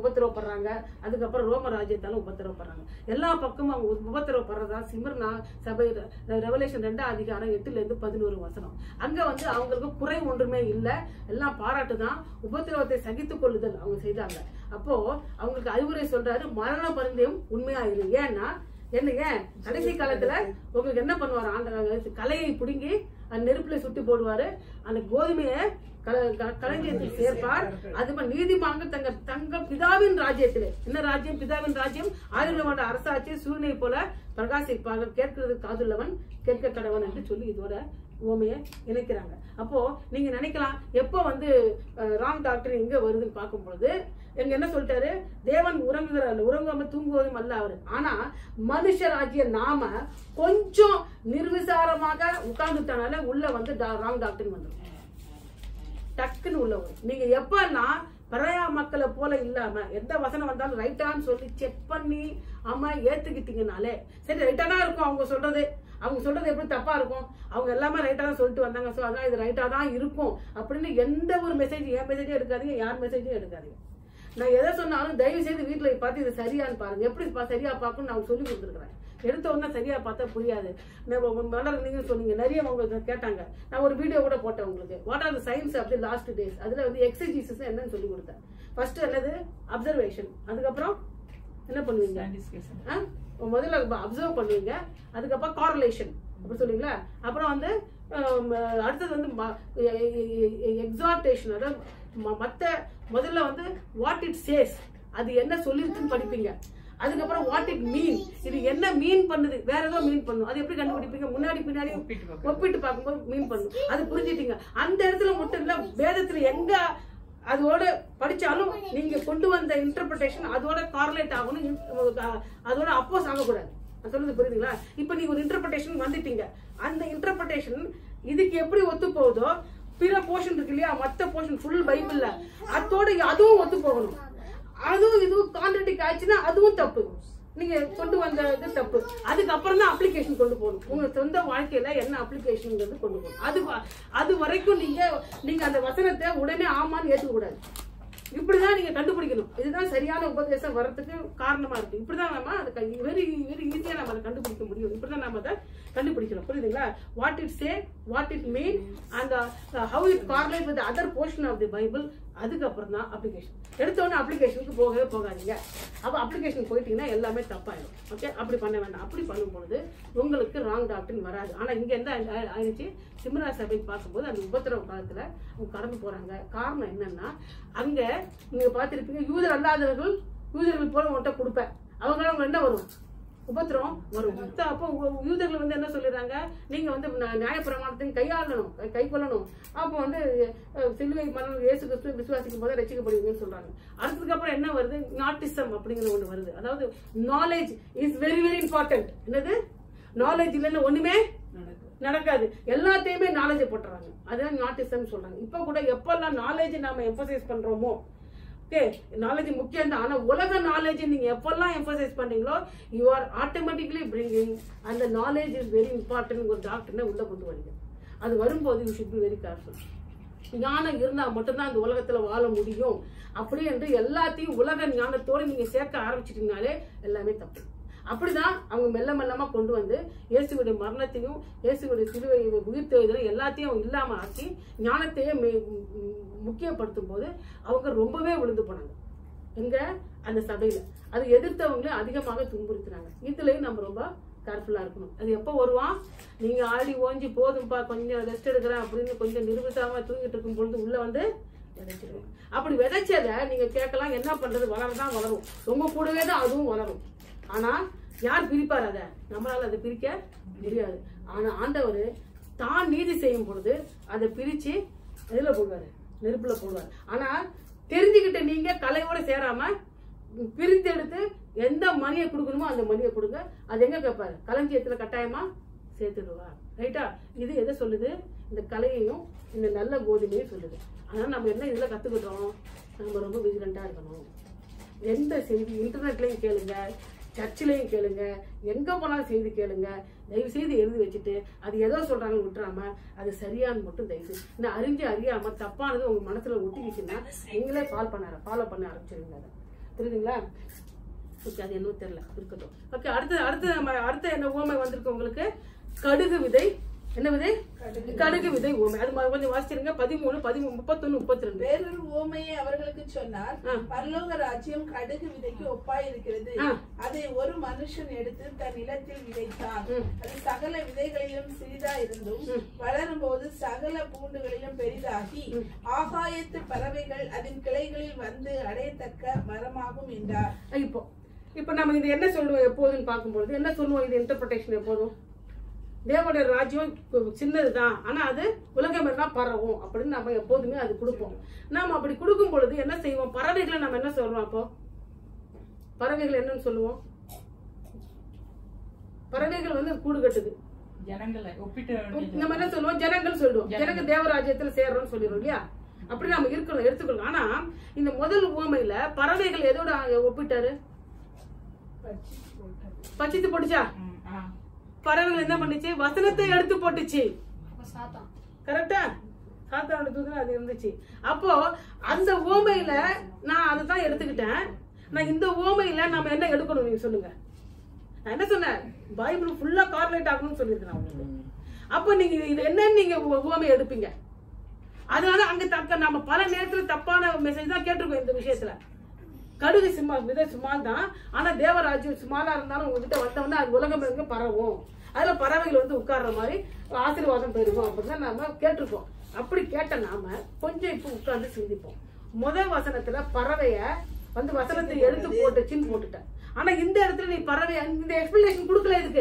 உபத்திரவப்படுறாங்க அதுக்கப்புறம் ரோம ராஜ்யத்தால உபத்திரவப்படுறாங்க எல்லா பக்கமும் அவங்க உபத்திரவப்படுறதா சிமர்னா சபை ரெவலேஷன் ரெண்டாம் அதிகாரம் எட்டுல இருந்து பதினோரு வசனம் அங்க வந்து அவங்களுக்கு குறை ஒன்றுமே இல்ல எல்லாம் பாராட்டு தான் உபத்திரவத்தை சகித்துக் கொள்ளுதல் அவங்க செய்தாங்க அப்போ அவங்களுக்கு அறிவுரை சொல்றாரு மரண பரிந்தயம் உண்மையாயிரு ஏன்னா என்ன ஏன் கடைசி காலத்துல உங்களுக்கு என்ன பண்ணுவாரு ஆண்ட கலையை பிடுங்கி அந்த நெருப்புல சுட்டு போடுவாரு அந்த கோதுமையை க- க- களஞ்சியத்தில் சேர்ப்பார் அது மாதிரி நீதிமான்கள் தங்க தங்க பிதாவின் ராஜ்யத்திலே என்ன ராஜ்யம் பிதாவின் ராஜ்யம் ஆயிரம் வருட அரசாட்சி சூரியனை போல பிரகாசிப்பார்கள் கேட்கிறது காதுள்ளவன் கேட்க கடவன் என்று சொல்லி இதோட உவமையை இணைக்கிறாங்க அப்போ நீங்க நினைக்கலாம் எப்போ வந்து ராங் டாக்டர் எங்க வருதுன்னு பார்க்கும்பொழுது எங்க என்ன சொல்லிட்டாரு தேவன் உறங்குகிறார் அல்ல, உறங்காம தூங்குவதும் அல்ல அவரு ஆனா மனுஷ ராஜ்ய நாம கொஞ்சம் நிர்விசாரமாக உட்கார்ந்துட்டனால உள்ள வந்து ராங் டாக்டர் வந்துடும் டக்குன்னு உள்ள வரும் நீங்க எப்பன்னா பழைய மக்களை போல இல்லாம எந்த வசனம் வந்தாலும் ரைட்டான்னு சொல்லி செக் பண்ணி ஆமா ஏத்துக்கிட்டீங்கனாலே சரி ரைட்டா தான் இருக்கும் அவங்க சொல்றது அவங்க சொல்றது எப்படி தப்பா இருக்கும் அவங்க எல்லாமே ரைட்டா தான் சொல்லிட்டு வந்தாங்க சோ அதான் இது ரைட்டா தான் இருக்கும் அப்படின்னு எந்த ஒரு மெசேஜ் என் மெசேஜும் எடுக்காதீங்க யார் மெசேஜும் எடுக்காதீங்க நான் எதை சொன்னாலும் தயவு செய்து வீட்டுல பார்த்து இது சரியான்னு பாருங்க எப்படி பா- சரியா பார்க்கணும்னு நான் சொல்லி கொடுத்துருக்கேன் எடுத்த உடனே சரியா பார்த்தா புரியாது நான் மலர் நீங்க சொன்னீங்க நிறைய உங்களுக்கு கேட்டாங்க நான் ஒரு வீடியோ கூட போட்டேன் உங்களுக்கு what are the science of the last days அதுல வந்து எக்ஸசைசஸ் என்னன்னு சொல்லி கொடுத்தேன் ஃபர்ஸ்ட் என்னது அப்சர்வேஷன் அதுக்கப்புறம் என்ன பண்ணுவீங்க ஆ? முதல்ல அப்சர்வ் பண்ணுவீங்க அதுக்கப்புறம் காரலேஷன் அப்படி சொல்லுவீங்களா அப்புறம் வந்து ஹம், அடுத்தது வந்து எக்ஸார்டேஷன் அதாவது ம- மத்த முதல்ல வந்து வாட் இட் சேஸ் அது என்ன சொல்லிருக்குன்னு படிப்பீங்க அதுக்கப்புறம் வாட் இட் மீன் இது என்ன மீன் பண்ணுது வேற ஏதோ மீன் பண்ணும் அது எப்படி கண்டுபிடிப்பீங்க முன்னாடி பின்னாடி ஒப்பிட்டு பார்க்கும்போது மீன் பண்ணும் அது புரிஞ்சிட்டீங்க அந்த இடத்துல மட்டும் இல்ல வேதத்துல எங்க அதோட படிச்சாலும் நீங்க கொண்டு வந்த இன்டர்பிரேஷன் அதோட கார்லேட் ஆகணும் in- அஹ் அதோட அப்போஸ் ஆகக்கூடாது நான் சொல்றது புரியுதுங்களா இப்போ நீங்க ஒரு இன்டர்பிரேஷன் வந்துட்டீங்க அந்த இன்டர்பிரேஷன் இதுக்கு எப்படி ஒத்து போகுதோ பிற போர்ஷன் இருக்கு இல்லையா மத்த போர்ஷன் ஃபுல் பைபிள்ல அதோட அதுவும் ஒத்து போகணும் அதுவும் இதுவும் கான்ட்ரடிக் ஆச்சுன்னா அதுவும் தப்பு நீங்க கொண்டு வந்த இது தப்பு அதுக்கப்புறம் தான் அப்ளிகேஷன் கொண்டு போகணும் உங்க சொந்த வாழ்க்கையில என்ன அப்ளிகேஷன்ங்கிறது கொண்டு போகணும் அது வ- அது வரைக்கும் நீங்க நீங்க அந்த வசனத்தை உடனே ஆமான்னு ஏத்துக்க கூடாது இப்படிதான் நீங்க கண்டுபிடிக்கணும் இதுதான் சரியான உபதேசம் வர்றதுக்கு காரணமா இருக்கு இப்படிதான் நம்ம அதை வெரி வெரி ஈஸியா நம்ம அதை கண்டுபிடிக்க முடியும் இப்படிதான் நம்ம அதை கண்டுபிடிக்கணும் புரியுதுங்களா what it say what it mean and how it correlate with other portion of the Bible அதுக்கப்புறம் தான் அப்ளிகேஷன் எடுத்த உடனே அப்ளிகேஷனுக்கு போகவே போகாதீங்க அப்ப அப்ளிகேஷன் போயிட்டீங்கன்னா எல்லாமே தப்பாயிடும் ஓகே அப்படி பண்ண வேண்டாம் அப்படி பண்ணும் பொழுது உங்களுக்கு ராங் டாக்டர் வராது ஆனா இங்க என்ன ஆ- ஆயிடுச்சு சிம்ரா சபை பார்க்கும்போது அந்த உபத்திரவ காலத்துல அவங்க கடந்து போறாங்க காரணம் என்னன்னா அங்க நீங்க பார்த்திருப்பீங்க யூதர் அல்லாதவர்கள் யூதர்கள் போல உங்கள்கிட்ட கொடுப்பேன் அவங்க அவங்க என்ன வரும் உபத்திரம் வரும் மொத்த அப்போ உ- யூதர்கள் வந்து என்ன சொல்லிடுறாங்க நீங்க வந்து ந- நியாயப்பிரமாணத்தையும் கையாளணும் கை- கை கொள்ளணும் அப்போ வந்து அஹ், சிலுவை மரணம் இயேசு கிறிஸ்துவ விசுவாசிக்கும் போது ரசிக்கப்படுவீங்கன்னு சொல்றாங்க அடுத்ததுக்கு அப்புறம் என்ன வருது நாட்டிசம் அப்படிங்கிற ஒண்ணு வருது அதாவது knowledge is very very important என்னது நாலேஜ் இல்லைன்னு ஒண்ணுமே நடக்காது எல்லாத்தையுமே நாலேஜ் போட்டுறாங்க அதான் நாட்டிசம் சொல்றாங்க இப்ப கூட எப்பெல்லாம் நாலேஜ் நாம எம்பசைஸ் பண்றோமோ ஓகே நாலேஜ் முக்கியம் தான் ஆனா உலக நாலேஜ் நீங்க எப்பெல்லாம் எம்பசைஸ் பண்றீங்களோ யூ ஆர் ஆட்டோமேட்டிக்லி பிரிங்கிங் அந்த நாலேஜ் இஸ் வெரி இம்பார்ட்டன்ட் ஒரு டாக்டர்னே உள்ள கொண்டு வரீங்க அது வரும்போது you should be very careful ஞானம் இருந்தா மட்டும்தான் இந்த உலகத்துல வாழ முடியும் அப்படி என்று எல்லாத்தையும் உலக ஞானத்தோட நீங்க சேர்க்க ஆரம்பிச்சிட்டீங்கனாலே எல்லாமே தப்பு அப்படிதான் அவங்க மெல்ல மெல்லமா கொண்டு வந்து இயேசுவுடைய மரணத்தையும் இயேசுவுடைய சிலுவை உயிர்த்தெழுதலையும் எல்லாத்தையும் அவங்க இல்லாம ஆக்கி ஞானத்தையே மே- ம், முக்கியப்படுத்தும் போது அவங்க ரொம்பவே விழுந்து போனாங்க எங்க அந்த சபையில அது எதிர்த்தவங்களே அதிகமாக துன்புறுத்தினாங்க இதுலயும் நம்ம ரொம்ப கேர்ஃபுல்லா இருக்கணும் அது எப்போ வருவான் நீங்க ஆடி ஓஞ்சி போதும்பா கொஞ்சம் ரெஸ்ட் எடுக்கிறேன் அப்படின்னு கொஞ்சம் நிரூபித்தாம தூங்கிட்டு இருக்கும் பொழுது உள்ள வந்து விதைச்சிருவோம் அப்படி விதைச்சத நீங்க கேட்கலாம் என்ன பண்றது வளரதான் வளரும் உங்க கூடவே தான் அதுவும் வளரும் ஆனா யார் பிரிப்பார் அதை நம்மளால அதை பிரிக்க முடியாது ஆனா ஆண்டவர் தான் நீதி செய்யும் பொழுது அதை பிரிச்சு எதுல போடுவாரு நெருப்புல போடுவார் ஆனா தெரிஞ்சுக்கிட்ட நீங்க கலையோட சேராம பிரித்து எடுத்து எந்த மணியை கொடுக்கணுமோ அந்த மணியை கொடுங்க அது எங்க கேட்பாரு களஞ்சியத்துல கட்டாயமா சேர்த்துடுவார் ரைட்டா இது எதை சொல்லுது இந்த கலையையும் இந்த நல்ல கோதுமையும் சொல்லுது ஆனா நம்ம என்ன இதுல கத்துக்கிட்டோம் நம்ம ரொம்ப விஜிலண்டா இருக்கணும் எந்த செய்தி இன்டர்நெட்லயும் கேளுங்க சர்ச்சிலையும் கேளுங்க எங்க போனாலும் செய்தி கேளுங்க தயவு செய்து எழுதி வச்சுட்டு அது ஏதோ சொல்றாங்கன்னு விட்டுறாம அது சரியான்னு மட்டும் தயவு செய்து இந்த அறிஞ்சு அறியாம தப்பானது உங்க மனசுல ஒட்டிக்கிச்சுன்னா நீங்களே ஃபாலோ பண்ண ஃபாலோ பண்ண ஆரம்பிச்சிருங்க அதை தெரியுதுங்களா ஓகே அது என்னவோ தெரியல இருக்கட்டும் ஓகே அடுத்து அடுத்து நம்ம அடுத்த என்ன ஊமை வந்திருக்கு உங்களுக்கு கடுகு விதை என்ன விதை கடுகு விதை ஊமை அது ம- கொஞ்சம் வாசிச்சிருங்க பதிமூணு பதிமூணு முப்பத்தொன்னு முப்பத்தி ரெண்டு வேறொரு உவமையை அவர்களுக்கு சொன்னார் ஆ. பரலோக ராஜ்யம் கடுகு விதைக்கு ஒப்பாய் இருக்கிறது ஆ. அதை ஒரு மனுஷன் எடுத்து தன் நிலத்தில் விதைத்தான் ம். அது சகல விதைகளிலும் சிறிதா இருந்தும் ம். வளரும் போது சகல பூண்டுகளிலும் பெரிதாகி ஆகாயத்து பறவைகள் அதன் கிளைகளில் வந்து அடையத்தக்க மரமாகும் என்றார் இப்போ இப்போ நம்ம இது என்ன சொல்லுவோம் எப்போதுன்னு பார்க்கும்பொழுது என்ன சொல்லுவோம் இது இன்டர்பிரேஷன் எப்போதும் தேவனுடைய ராஜ்யம் கு- சின்னதுதான் ஆனா அது உலகம் எல்லாம் பரவும் அப்படின்னு நம்ம எப்போதுமே அது கொடுப்போம் நாம அப்படி கொடுக்கும் பொழுது என்ன செய்வோம் பறவைகளை நம்ம என்ன சொல்றோம் அப்போ பறவைகள் என்னன்னு சொல்லுவோம் பறவைகள் வந்து கூடு கட்டுது ஜனங்களை ஒப்பிட்டு வேண்டியது. நம்ம என்ன சொல்லுவோம் ஜனங்கள் சொல்லுவோம் ஜனங்க தேவராஜ்யத்துல சேர்றோம்னு சொல்லிடுறோம் இல்லையா அப்படி நம்ம இருக்கணும் எடுத்துக்கணும் ஆனா இந்த முதல் உவமையில பறவைகள் எதோட ஒப்பிட்டாரு பச்சித்து போட்டுச்சா ம், ஆ. பறவைகள் என்ன பண்ணுச்சு வசனத்தை எடுத்து போட்டுச்சு கரெக்டா சாத்தானோட தூதன் அது இருந்துச்சு அப்போ அந்த ஓமையில நான் அதை தான் எடுத்துக்கிட்டேன் நான் இந்த ஓமையில நம்ம என்ன எடுக்கணும் நீங்க சொல்லுங்க நான் என்ன சொன்னேன் பைபிள் ஃபுல்லா கார்லேட் ஆகணும்னு சொல்லியிருக்கேன் நான் உங்களுக்கு அப்போ நீங்க இது என்னன்னு நீங்க ஓமை எடுப்பீங்க அதனால அங்க தக்க நம்ம பல நேரத்துல தப்பான மெசேஜ் தான் கேட்டிருக்கோம் இந்த விஷயத்துல கடுகு சும்மா விதை சுமால் தான் ஆனா தேவராஜ்யம் சுமாலா இருந்தாலும் உங்ககிட்ட வந்தவொடனே அது உலகம் எங்க பரவும் அதுல பறவைகள் வந்து உட்கார்ற மாதிரி ஆசீர்வாதம் பெறுவோம் அப்படின்னு நாம கேட்டிருக்கோம் அப்படி கேட்ட நாம கொஞ்சம் இப்ப உட்கார்ந்து சிந்திப்போம் முதல் வசனத்துல பறவைய வந்து வசனத்தை எடுத்து போட்டுச்சுன்னு போட்டுட்டேன் ஆனா இந்த இடத்துல நீ பறவை இந்த எக்ஸ்பிளனேஷன் கொடுக்கல இதுக்கு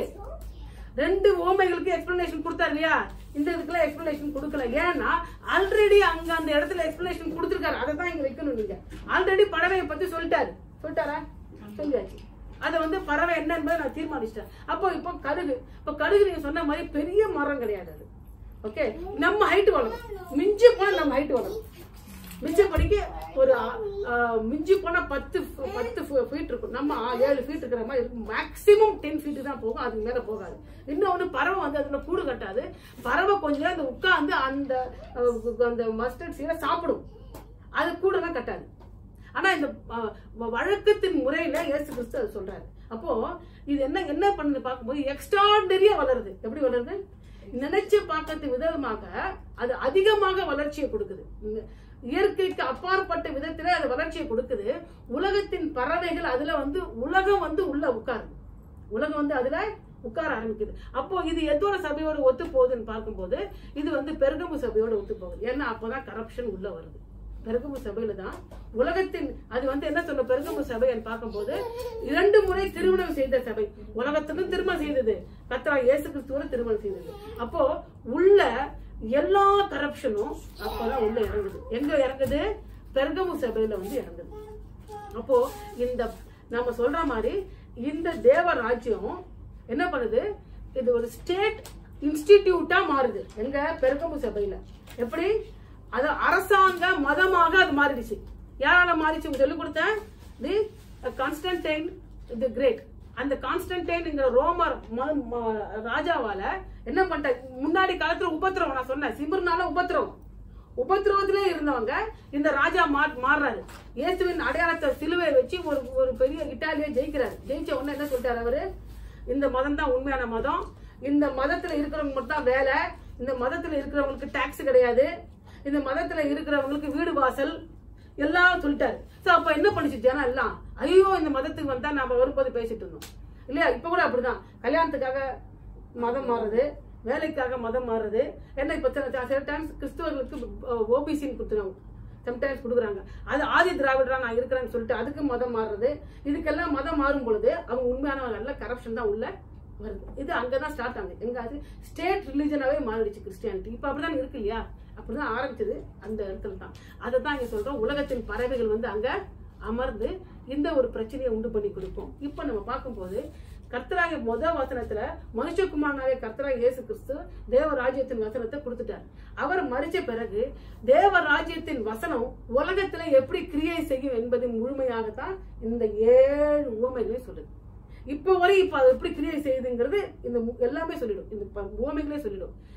ரெண்டு ஓமைகளுக்கு எக்ஸ்பிளனேஷன் கொடுத்தாரு இல்லையா இந்த இதுக்குள்ள எக்ஸ்பிளனேஷன் கொடுக்கல ஏன்னா ஆல்ரெடி அங்க அந்த இடத்துல எக்ஸ்பிளனேஷன் கொடுத்துருக்காரு அதை தான் இங்க வைக்கணும் நீங்க ஆல்ரெடி பறவையை பத்தி சொல்லிட்டாரு சொல்லிட்டாரா சொல்லியாச்சு அதை வந்து பறவை என்ன என்பதை நான் தீர்மானிச்சிட்டேன் அப்போ இப்போ கடுகு இப்போ கடுகு நீங்க சொன்ன மாதிரி பெரிய மரம் கிடையாது அது ஓகே நம்ம ஹைட் வளரும் மிஞ்சி போனா நம்ம ஹைட் வளரும் மிஞ்சி படிக்க ஒரு ஆ, மிஞ்சி போனா பத்து பத்து ஃபீட் இருக்கும் நம்ம ஆ, ஏழு ஃபீட் இருக்கிற மாதிரி இருக்கும் மேக்ஸிமம் டென் ஃபீட் தான் போகும் அதுக்கு மேல போகாது இன்னொன்னு பறவை வந்து அதுல கூடு கட்டாது பறவை கொஞ்ச நேரம் அந்த உட்கார்ந்து அந்த அஹ், அந்த மஸ்டர்ட் சீரை சாப்பிடும் அது கூட தான் கட்டாது ஆனா இந்த அஹ், வ- வழக்கத்தின் முறையில இயேசு கிறிஸ்து அது சொல்றாரு அப்போ இது என்ன என்ன பண்ணுது பார்க்கும்போது எக்ஸ்ட்ராடனரியா வளருது எப்படி வளருது நினைச்சு பார்க்கறது விதமாக அது அதிகமாக வளர்ச்சியை கொடுக்குது இந்த இயற்கைக்கு அப்பாற்பட்ட விதத்துல அது வளர்ச்சியை கொடுக்குது உலகத்தின் பறவைகள் அதுல வந்து உலகம் வந்து உள்ள உட்காருது உலகம் வந்து அதுல உட்கார ஆரம்பிக்குது அப்போ இது எதோட சபையோட ஒத்து போகுதுன்னு பார்க்கும்போது இது வந்து பெருகம்பு சபையோட ஒத்து போகுது ஏன்னா அப்பதான் கரப்ஷன் உள்ள வருது பெருகம்பு சபையில தான் உலகத்தின் அது வந்து என்ன சொல்ல பெருகம்பு சபைன்னு பார்க்கும்போது இரண்டு முறை திருமணம் செய்த சபை உலகத்துக்கும் திருமணம் செய்தது கத்ரா இயேசு கிறிஸ்துவோட திருமணம் செய்தது அப்போ உள்ள எல்லா கரப்ஷனும் அப்பதான் உள்ள இறங்குது எங்க இறங்குது பெருகம்பு சபையில வந்து இறங்குது அப்போ இந்த நம்ம சொல்ற மாதிரி இந்த தேவ ராஜ்யம் என்ன பண்ணுது இது ஒரு ஸ்டேட் இன்ஸ்டிடியூட்டா மாறுது எங்க பெருக்கம்பு சபையில எப்படி அது அரசாங்க மதமாக அது மாறிடுச்சு யாரால மாறிச்சு உங்களுக்கு சொல்லிக் கொடுத்தேன் தி கான்ஸ்டன்டைன் தி கிரேட் அந்த கான்ஸ்டன்டைன்ங்கிற ரோமர் ம- ம- ராஜாவால என்ன பண்ணிட்ட முன்னாடி காலத்துல உபத்திரவம் நான் சொன்னேன் சிமிர்னால உபத்திரவம் உபத்திரவத்திலே இருந்தவங்க இந்த ராஜா மா- மாறுறாரு இயேசுவின் அடையாளத்தை சிலுவை வச்சு ஒரு ஒரு பெரிய இட்டாலியை ஜெயிக்கிறாரு ஜெயிச்ச உடனே என்ன சொல்லிட்டாரு அவரு இந்த மதம் தான் உண்மையான மதம் இந்த மதத்துல இருக்கிறவங்க மட்டும் தான் வேலை இந்த மதத்துல இருக்கிறவங்களுக்கு டாக்ஸ் கிடையாது இந்த மதத்துல இருக்கிறவங்களுக்கு வீடு வாசல் எல்லாம் சொல்லிட்டாரு சோ அப்ப என்ன பண்ணுச்சு ஜனம் எல்லாம் ஐயோ இந்த மதத்துக்கு வந்தா நாம வரும்போது பேசிட்டு இருந்தோம் இல்லையா இப்ப கூட அப்படிதான் கல்யாணத்துக்காக மதம் மாறுது வேலைக்காக மதம் மாறுது என்ன இப்ப சில சில டைம்ஸ் கிறிஸ்துவர்களுக்கு ஓபிசின்னு கொடுத்துருவாங்க சம்டைம்ஸ் கொடுக்குறாங்க அது ஆதி திராவிடரா நான் இருக்கிறேன்னு சொல்லிட்டு அதுக்கு மதம் மாறுறது இதுக்கெல்லாம் மதம் மாறும் பொழுது அவங்க உண்மையானவங்க கரப்ஷன் தான் உள்ள வருது இது அங்கதான் ஸ்டார்ட் ஆகுது எங்க அது ஸ்டேட் ரிலிஜனாவே மாறிடுச்சு கிறிஸ்டியானிட்டி இப்ப அப்படிதான் இருக்கு இல்லையா அப்படிதான் ஆரம்பிச்சது அந்த இடத்துல தான் அதை தான் இங்க சொல்றோம் உலகத்தின் பறவைகள் வந்து அங்க அமர்ந்து இந்த ஒரு பிரச்சனையை உண்டு பண்ணி கொடுக்கும் இப்ப நம்ம பார்க்கும்போது கர்த்தராகிய முத வசனத்துல மனுஷகுமாரனாவே கர்த்தராக இயேசு கிறிஸ்து தேவ ராஜ்யத்தின் வசனத்தை கொடுத்துட்டார் அவர் மறிச்ச பிறகு தேவ ராஜ்யத்தின் வசனம் உலகத்துல எப்படி கிரியை செய்யும் என்பது முழுமையாகத்தான் இந்த ஏழு உவமைகளே சொல்லுது இப்போ வரை இப்ப அது எப்படி கிரியை செய்யுதுங்கிறது இந்த மு- எல்லாமே சொல்லிடும் இந்த ப- உவமைகளே சொல்லிடும்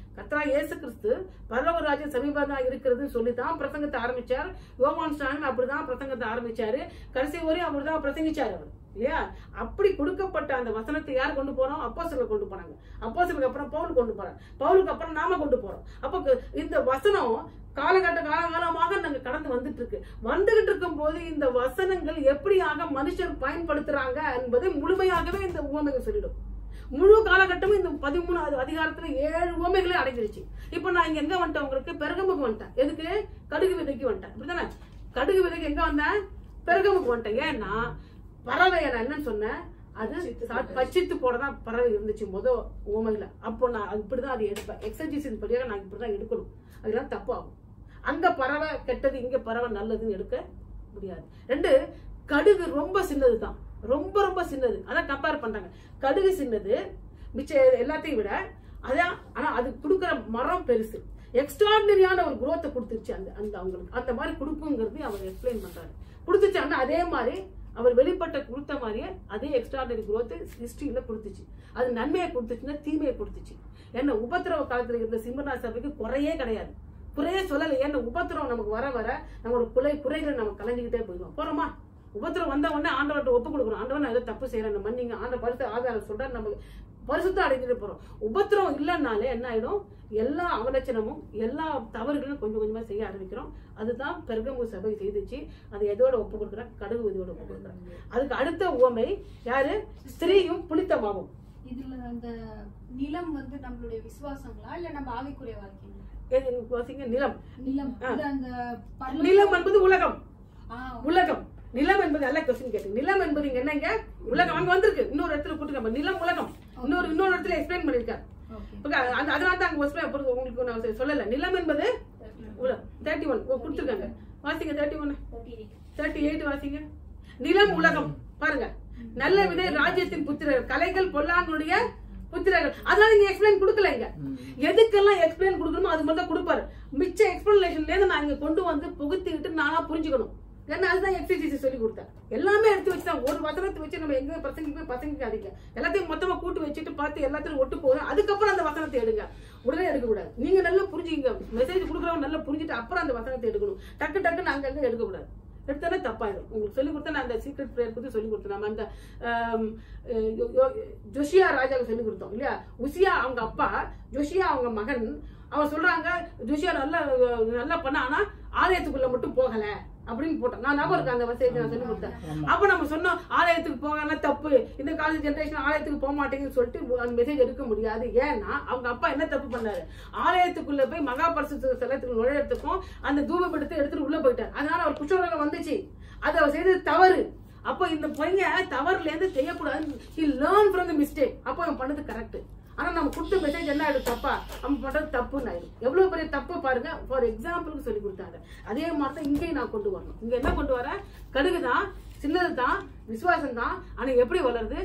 கத்ரா இயேசு கிறிஸ்து பரலோகராஜ்யம் சமீபம் தான் இருக்கிறதுன்னு சொல்லி தான் பிரசங்கத்தை ஆரம்பிச்சார் யோவான் ஸ்டாலின் அப்படிதான் பிரசங்கத்தை ஆரம்பிச்சாரு கடைசி வரையும் அவர் தான் பிரசங்கிச்சார் அவர் இல்லையா அப்படி கொடுக்கப்பட்ட அந்த வசனத்தை யார் கொண்டு போறோம் அப்போஸ்தலர் கொண்டு போனாங்க அப்போஸ்தலருக்கு அப்புறம் பவுல் கொண்டு போறாங்க பவுலுக்கு அப்புறம் நாம கொண்டு போறோம் அப்போ கு- இந்த வசனம் காலகட்ட காலகாலமாக நாங்க கடந்து வந்துட்டு இருக்கு வந்துகிட்டு இருக்கும் போது இந்த வசனங்கள் எப்படியாக மனுஷர் பயன்படுத்துறாங்க என்பதை முழுமையாகவே இந்த உவமைகள் சொல்லிடும் முழு காலகட்டமும் இந்த பதிமூணாவது அதிகாரத்துல ஏழு உவமைகளே அடைஞ்சிருச்சு இப்போ நான் இங்க எங்க வந்துட்டேன் உங்களுக்கு பெருகமுக்கு வந்துட்டேன் எதுக்கு கடுகு விதைக்கு வந்துட்டேன் இப்படிதானே கடுகு விதைக்கு எங்க வந்தேன் பெருகமுக்கு வந்துட்டேன் ஏன்னா பறவை நான் என்னன்னு சொன்னேன் அது சா- பச்சித்து போடதான் பறவை இருந்துச்சு முத உவமையில அப்போ நான் அது இப்படிதான் அது எடுப்பேன் எக்ஸர்ஜிஸின் படியாக நான் இப்படிதான் எடுக்கணும் அதெல்லாம் தப்பாகும் அங்க பறவை கெட்டது இங்க பறவை நல்லதுன்னு எடுக்க முடியாது ரெண்டு கடுகு ரொம்ப சின்னதுதான் ரொம்ப ரொம்ப சின்னது அதான் கம்பேர் பண்றாங்க கடுகு சின்னது மிச்ச எல்லாத்தையும் விட அதான் ஆனா அது கொடுக்குற மரம் பெருசு எக்ஸ்ட்ராடினரியான ஒரு growth கொடுத்துருச்சு அந்த அந்த அவங்களுக்கு அந்த மாதிரி கொடுக்குங்கிறது அவர் எக்ஸ்பிளைன் பண்றாரு கொடுத்துச்சு ஆனா அதே மாதிரி அவர் வெளிப்பட்ட கொடுத்த மாதிரியே அதே எக்ஸ்ட்ராடனரி growth ஹிஸ்டரியில கொடுத்துச்சு அது நன்மையை கொடுத்துச்சுன்னா தீமையை கொடுத்துச்சு ஏன்னா உபத்திரவ காலத்துல இருந்த சிம்மனா சபைக்கு குறையே கிடையாது குறையே சொல்லலை ஏன்னா உபத்திரவம் நமக்கு வர வர நம்மளோட குறை குறைகளை நம்ம கலைஞ்சிக்கிட்டே போயிடுவோம் போறோமா உபத்திரம் வந்த உடனே ஆண்டவர்கிட்ட ஒப்பு கொடுக்கணும் ஆண்டவன் நான் ஏதோ தப்பு செய்யறேன் மன்னிங்க ஆண்ட பரிசு ஆதாரம் சொல்றேன் நம்ம பரிசுத்தம் அடைஞ்சிட்டு போறோம் உபத்திரம் இல்லைன்னாலே என்ன ஆயிடும் எல்லா அவலட்சணமும் எல்லா தவறுகளும் கொஞ்சம் கொஞ்சமா செய்ய ஆரம்பிக்கிறோம் அதுதான் பெருகமு சபை செய்துச்சு அதை எதோட ஒப்பு கொடுக்குறேன் கடுகு இதோட ஒப்பு கொடுக்குறேன் அதுக்கு அடுத்த உவமை யாரு ஸ்திரீயும் புளித்தமாவும் இதுல அந்த நிலம் வந்து நம்மளுடைய விசுவாசங்களா இல்ல நம்ம ஆவிக்குரிய வாழ்க்கைங்களா எது வாசிங்க நிலம் நிலம் ஆ. இது அந்த பரலோக- நிலம் என்பது உலகம் ஆ, உலகம் நிலம் என்பது நல்ல கொஸ்டின் கேட்டு நிலம் என்பது இங்க என்னங்க உலகம் அங்க வந்திருக்கு இன்னொரு இடத்துல கூட்டுக்க நிலம் உலகம் இன்னொரு இன்னொரு இடத்துல எக்ஸ்பிளைன் பண்ணிருக்காரு okay. Okay, அது- அதனால தான் அங்க explain பண்ண- உங்களுக்கு நான் சொல்லல நிலம் என்பது தேர்ட்டி ஒன் கொடுத்துருக்காங்க வாசிங்க தேர்ட்டி ஒன் தேர்ட்டி எயிட் வாசிங்க நிலம் உலகம் பாருங்க நல்ல விதை ராஜ்யத்தின் புத்திரர்கள் கலைகள் பொல்லாங்களுடைய புத்திரர்கள் அதனால நீங்க எக்ஸ்பிளைன் கொடுக்கல இங்க எதுக்கெல்லாம் எக்ஸ்பிளைன் கொடுக்கணுமோ அது மட்டும் தான் கொடுப்பாரு மிச்ச எக்ஸ்பிளனேஷன்ல இருந்து நான் இங்க கொண்டு வந்து புகுத்திக்கிட்டு நானா புரிஞ்சுக்கணும் ஏன்னா அதுதான் எக்ஸசைசி சொல்லி கொடுத்தேன் எல்லாமே எடுத்து வச்சுதான் ஒரு வசனத்தை வச்சு நம்ம எங்க பசங்க போய் பசங்கிக்காதீங்க எல்லாத்தையும் மொத்தமா கூட்டு வச்சுட்டு பார்த்து எல்லாத்தையும் ஒட்டு போதும் அதுக்கப்புறம் அந்த வசனத்தை எடுங்க உடனே எடுக்க கூடாது நீங்க நல்லா புரிஞ்சுங்க மெசேஜ் கொடுக்குறவங்க நல்லா புரிஞ்சுட்டு அப்புறம் அந்த வசனத்தை எடுக்கணும் டக்கு டக்குன்னு அங்கங்க எடுக்க கூடாது எடுத்தாலே தப்பாயிடும் உங்களுக்கு சொல்லி கொடுத்தா நான் அந்த சீக்ரெட் ப்ரேயர் பத்தி சொல்லி கொடுத்தேன் நம்ம அந்த ஆம், அஹ், யோ- யோ- ஜோஷியா ராஜாவுக்கு சொல்லி கொடுத்தோம் இல்லையா உசியா அவங்க அப்பா ஜோஷியா அவங்க மகன் அவன் சொல்றாங்க ஜோஷியா நல்லா நல்லா பண்ண ஆனா ஆலயத்துக்குள்ள மட்டும் போகல அப்படின்னு போட்டோம் நான் ஞாபகம் இருக்கு அந்த மெசேஜ் நான் சொல்லி கொடுத்தேன் அப்ப நம்ம சொன்னோம் ஆலயத்துக்கு போகல தப்பு இந்த காலேஜ் ஜென்ரேஷன் ஆலயத்துக்கு போக மாட்டேங்குன்னு சொல்லிட்டு அந்த மெசேஜ் எடுக்க முடியாது ஏன்னா அவங்க அப்பா என்ன தப்பு பண்ணாரு ஆலயத்துக்குள்ள போய் மகா பரிசுத்த ஸ்தலத்துக்கு நுழையறதுக்கும் அந்த தூபப்படுத்தி எடுத்துட்டு உள்ள போயிட்டார் அதனால அவர் குஷ்டரோகம் வந்துச்சு அதை அவர் செய்தது தவறு அப்போ இந்த பையன் தவறுல இருந்து செய்யக்கூடாது he learn from the mistake அப்போ அவன் பண்ணது கரெக்ட் ஆனா நம்ம கொடுத்த மெசேஜ் என்ன ஆயிடும் தப்பா நம்ம பண்றது தப்புன்னு ஆயிடும் எவ்வளவு பெரிய தப்பு பாருங்க ஃபார் எக்ஸாம்பிளுக்கு சொல்லி கொடுத்தாங்க அதே மாதிரி தான் இங்கேயும் நான் கொண்டு வரணும் இங்க என்ன கொண்டு வரேன் கடுகு தான் சின்னது தான் விசுவாசம் தான் ஆனா எப்படி வளருது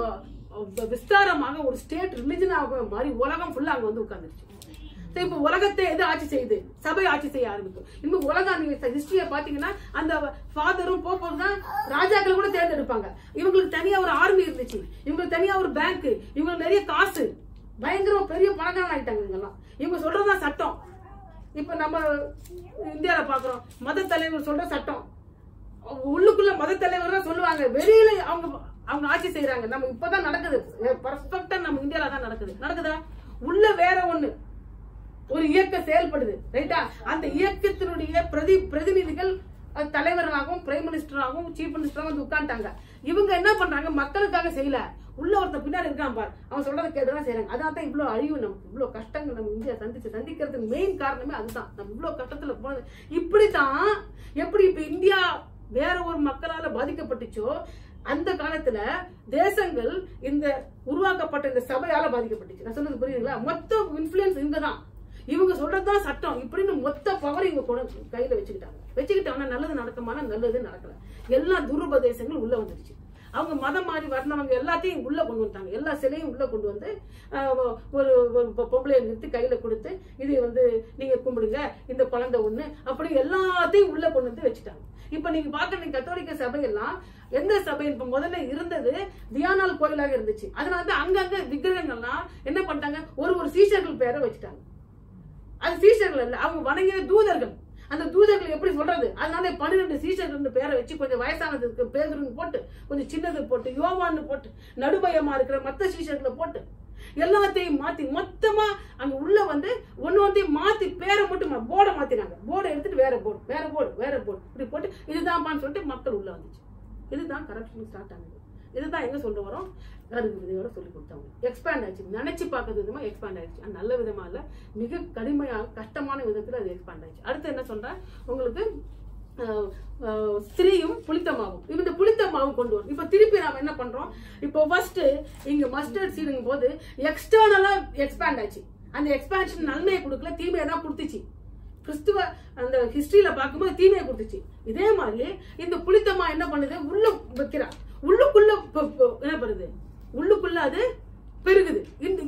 ம- விஸ்தாரமாக ஒரு ஸ்டேட் ரிலிஜனாக மாதிரி உலகம் ஃபுல்லா அங்க வந்து உட்கார்ந்துருச்சு சரி, இப்ப உலகத்தை எது ஆட்சி செய்யுது சபை ஆட்சி செய்ய ஆரம்பிக்கும் இன்னும் உலகம் நீங்க ஹிஸ்டரிய பாத்தீங்கன்னா அந்த ஃபாதரும் போப்பரும் தான் ராஜாக்கள் கூட தேர்ந்தெடுப்பாங்க இவங்களுக்கு தனியா ஒரு ஆர்மி இருந்துச்சு இவங்களுக்கு தனியா ஒரு பேங்க் இவங்களுக்கு நிறைய காசு பயங்கர பெரிய பணக்காரன் ஆயிட்டாங்க இவங்கெல்லாம் இவங்க சொல்றதுதான் சட்டம் இப்ப நம்ம இந்தியால பாக்குறோம் மத தலைவர் சொல்ற சட்டம் உள்ளுக்குள்ள மத தலைவர் தான் சொல்லுவாங்க வெளியில அவங்க அவங்க ஆட்சி செய்யறாங்க நம்ம இப்பதான் நடக்குது பர்ஃபெக்டா நம்ம இந்தியால தான் நடக்குது நடக்குதா உள்ள வேற ஒண்ணு ஒரு இயக்கம் செயல்படுது ரைட்டா அந்த இயக்கத்தினுடைய பிரதி பிரதிநிதிகள் அது தலைவர்களாகவும் பிரைம் மினிஸ்டராகவும் சீஃப் மினிஸ்டராகவும் வந்து உட்காந்துட்டாங்க இவங்க என்ன பண்றாங்க மக்களுக்காக செய்யல உள்ள ஒருத்தன் பின்னாடி இருக்கான் பார் அவன் சொல்றதை கேட்டுதான் செய்யறாங்க அதான் தான் இவ்வளவு அழிவு நமக்கு இவ்வளவு கஷ்டங்கள் நம்ம இந்தியா சந்திச்சு சந்திக்கிறதுக்கு மெயின் காரணமே அதுதான் நம்ம இவ்வளவு கஷ்டத்துல போனது இப்படித்தான் எப்படி இப்ப இந்தியா வேற ஒரு மக்களால பாதிக்கப்பட்டுச்சோ அந்த காலத்துல தேசங்கள் இந்த உருவாக்கப்பட்ட இந்த சபையால பாதிக்கப்பட்டுச்சு நான் சொன்னது புரியுதுங்களா மொத்த இன்ஃபுளுன்ஸ் இவங்க தான் இவங்க சொல்றதுதான் சட்டம் இப்படின்னு மொத்த பவர் இவங்க கொண்டு கையில வச்சுக்கிட்டாங்க வச்சுக்கிட்டாங்கன்னா நல்லது நடக்குமானா நல்லது நடக்கல எல்லா துருபதேசங்களும் உள்ள வந்துருச்சு அவங்க மதம் மாறி வரனவங்க எல்லாத்தையும் உள்ள கொண்டு வந்துட்டாங்க எல்லா சிலையும் உள்ள கொண்டு வந்து ஆஹ், ஒரு ஒரு பொ- பொம்பளையை நிறுத்தி கையில கொடுத்து இது வந்து நீங்க கும்பிடுங்க இந்த குழந்தை ஒண்ணு அப்படி எல்லாத்தையும் உள்ள கொண்டு வந்து வச்சுட்டாங்க இப்ப நீங்க பாக்குற நீங்க கத்தோலிக்க சபையெல்லாம் எந்த சபை இப்ப முதல்ல இருந்தது தியானால் கோயிலாக இருந்துச்சு அதனால தான் அங்கங்க விக்கிரகங்கள்லாம் என்ன பண்ணிட்டாங்க ஒரு ஒரு சீஷர்கள் பேரை வச்சுட்டாங்க அது சீஷர்கள் இல்ல அவங்க வணங்கிய தூதர்கள் அந்த தூதர்கள் எப்படி சொல்றது அதனால பன்னிரெண்டு சீஷர்கள் பேரை வச்சு கொஞ்சம் வயசானதுக்கு பேதுருன்னு போட்டு கொஞ்சம் சின்னது போட்டு யோவான்னு போட்டு நடுபயமா இருக்கிற மத்த சீஷர்களை போட்டு எல்லாத்தையும் மாத்தி மொத்தமா அங்க உள்ள வந்து ஒண்ணு வந்து மாத்தி பேரை மட்டும் போர்டை மாத்தினாங்க போர்டை எடுத்துட்டு வேற போர்டு வேற போர்டு வேற போர்டு இப்படி போட்டு இதுதான்ப்பான்னு சொல்லிட்டு மக்கள் உள்ள வந்துச்சு இதுதான் கரப்ஷன் ஸ்டார்ட் ஆனது இதுதான் எங்க சொல்ல வரோம் கருது விதையோட சொல்லி கொடுத்தாங்க எக்ஸ்பேண்ட் ஆச்சு நினைச்சு பார்க்கறது விதமா எக்ஸ்பேண்ட் ஆயிடுச்சு அது நல்ல விதமா இல்ல மிக கடுமையா கஷ்டமான விதத்துல அது எக்ஸ்பேண்ட் ஆயிடுச்சு அடுத்து என்ன சொல்றேன் உங்களுக்கு அஹ், அஹ், ஸ்திரீயும் புளித்தமாவும் இப்ப இந்த புளித்தமாவும் கொண்டு வரும் இப்ப திருப்பி நாம என்ன பண்றோம் இப்போ ஃபர்ஸ்ட் இங்க மஸ்டர்ட் சீடுங்கும் போது எக்ஸ்டர்னலா எக்ஸ்பேண்ட் ஆச்சு அந்த எக்ஸ்பேன்ஷன் நன்மையை கொடுக்கல தீமையை தான் கொடுத்துச்சு கிறிஸ்துவ அந்த ஹிஸ்டரியில பார்க்கும்போது தீமையை கொடுத்துச்சு இதே மாதிரி இந்த புளித்தம்மா என்ன பண்ணுது உள்ள வைக்கிறா உள்ளுக்குள்ள ப- ப- என்ன பண்ணுது உள்ளுக்குள்ள அது பெருகுது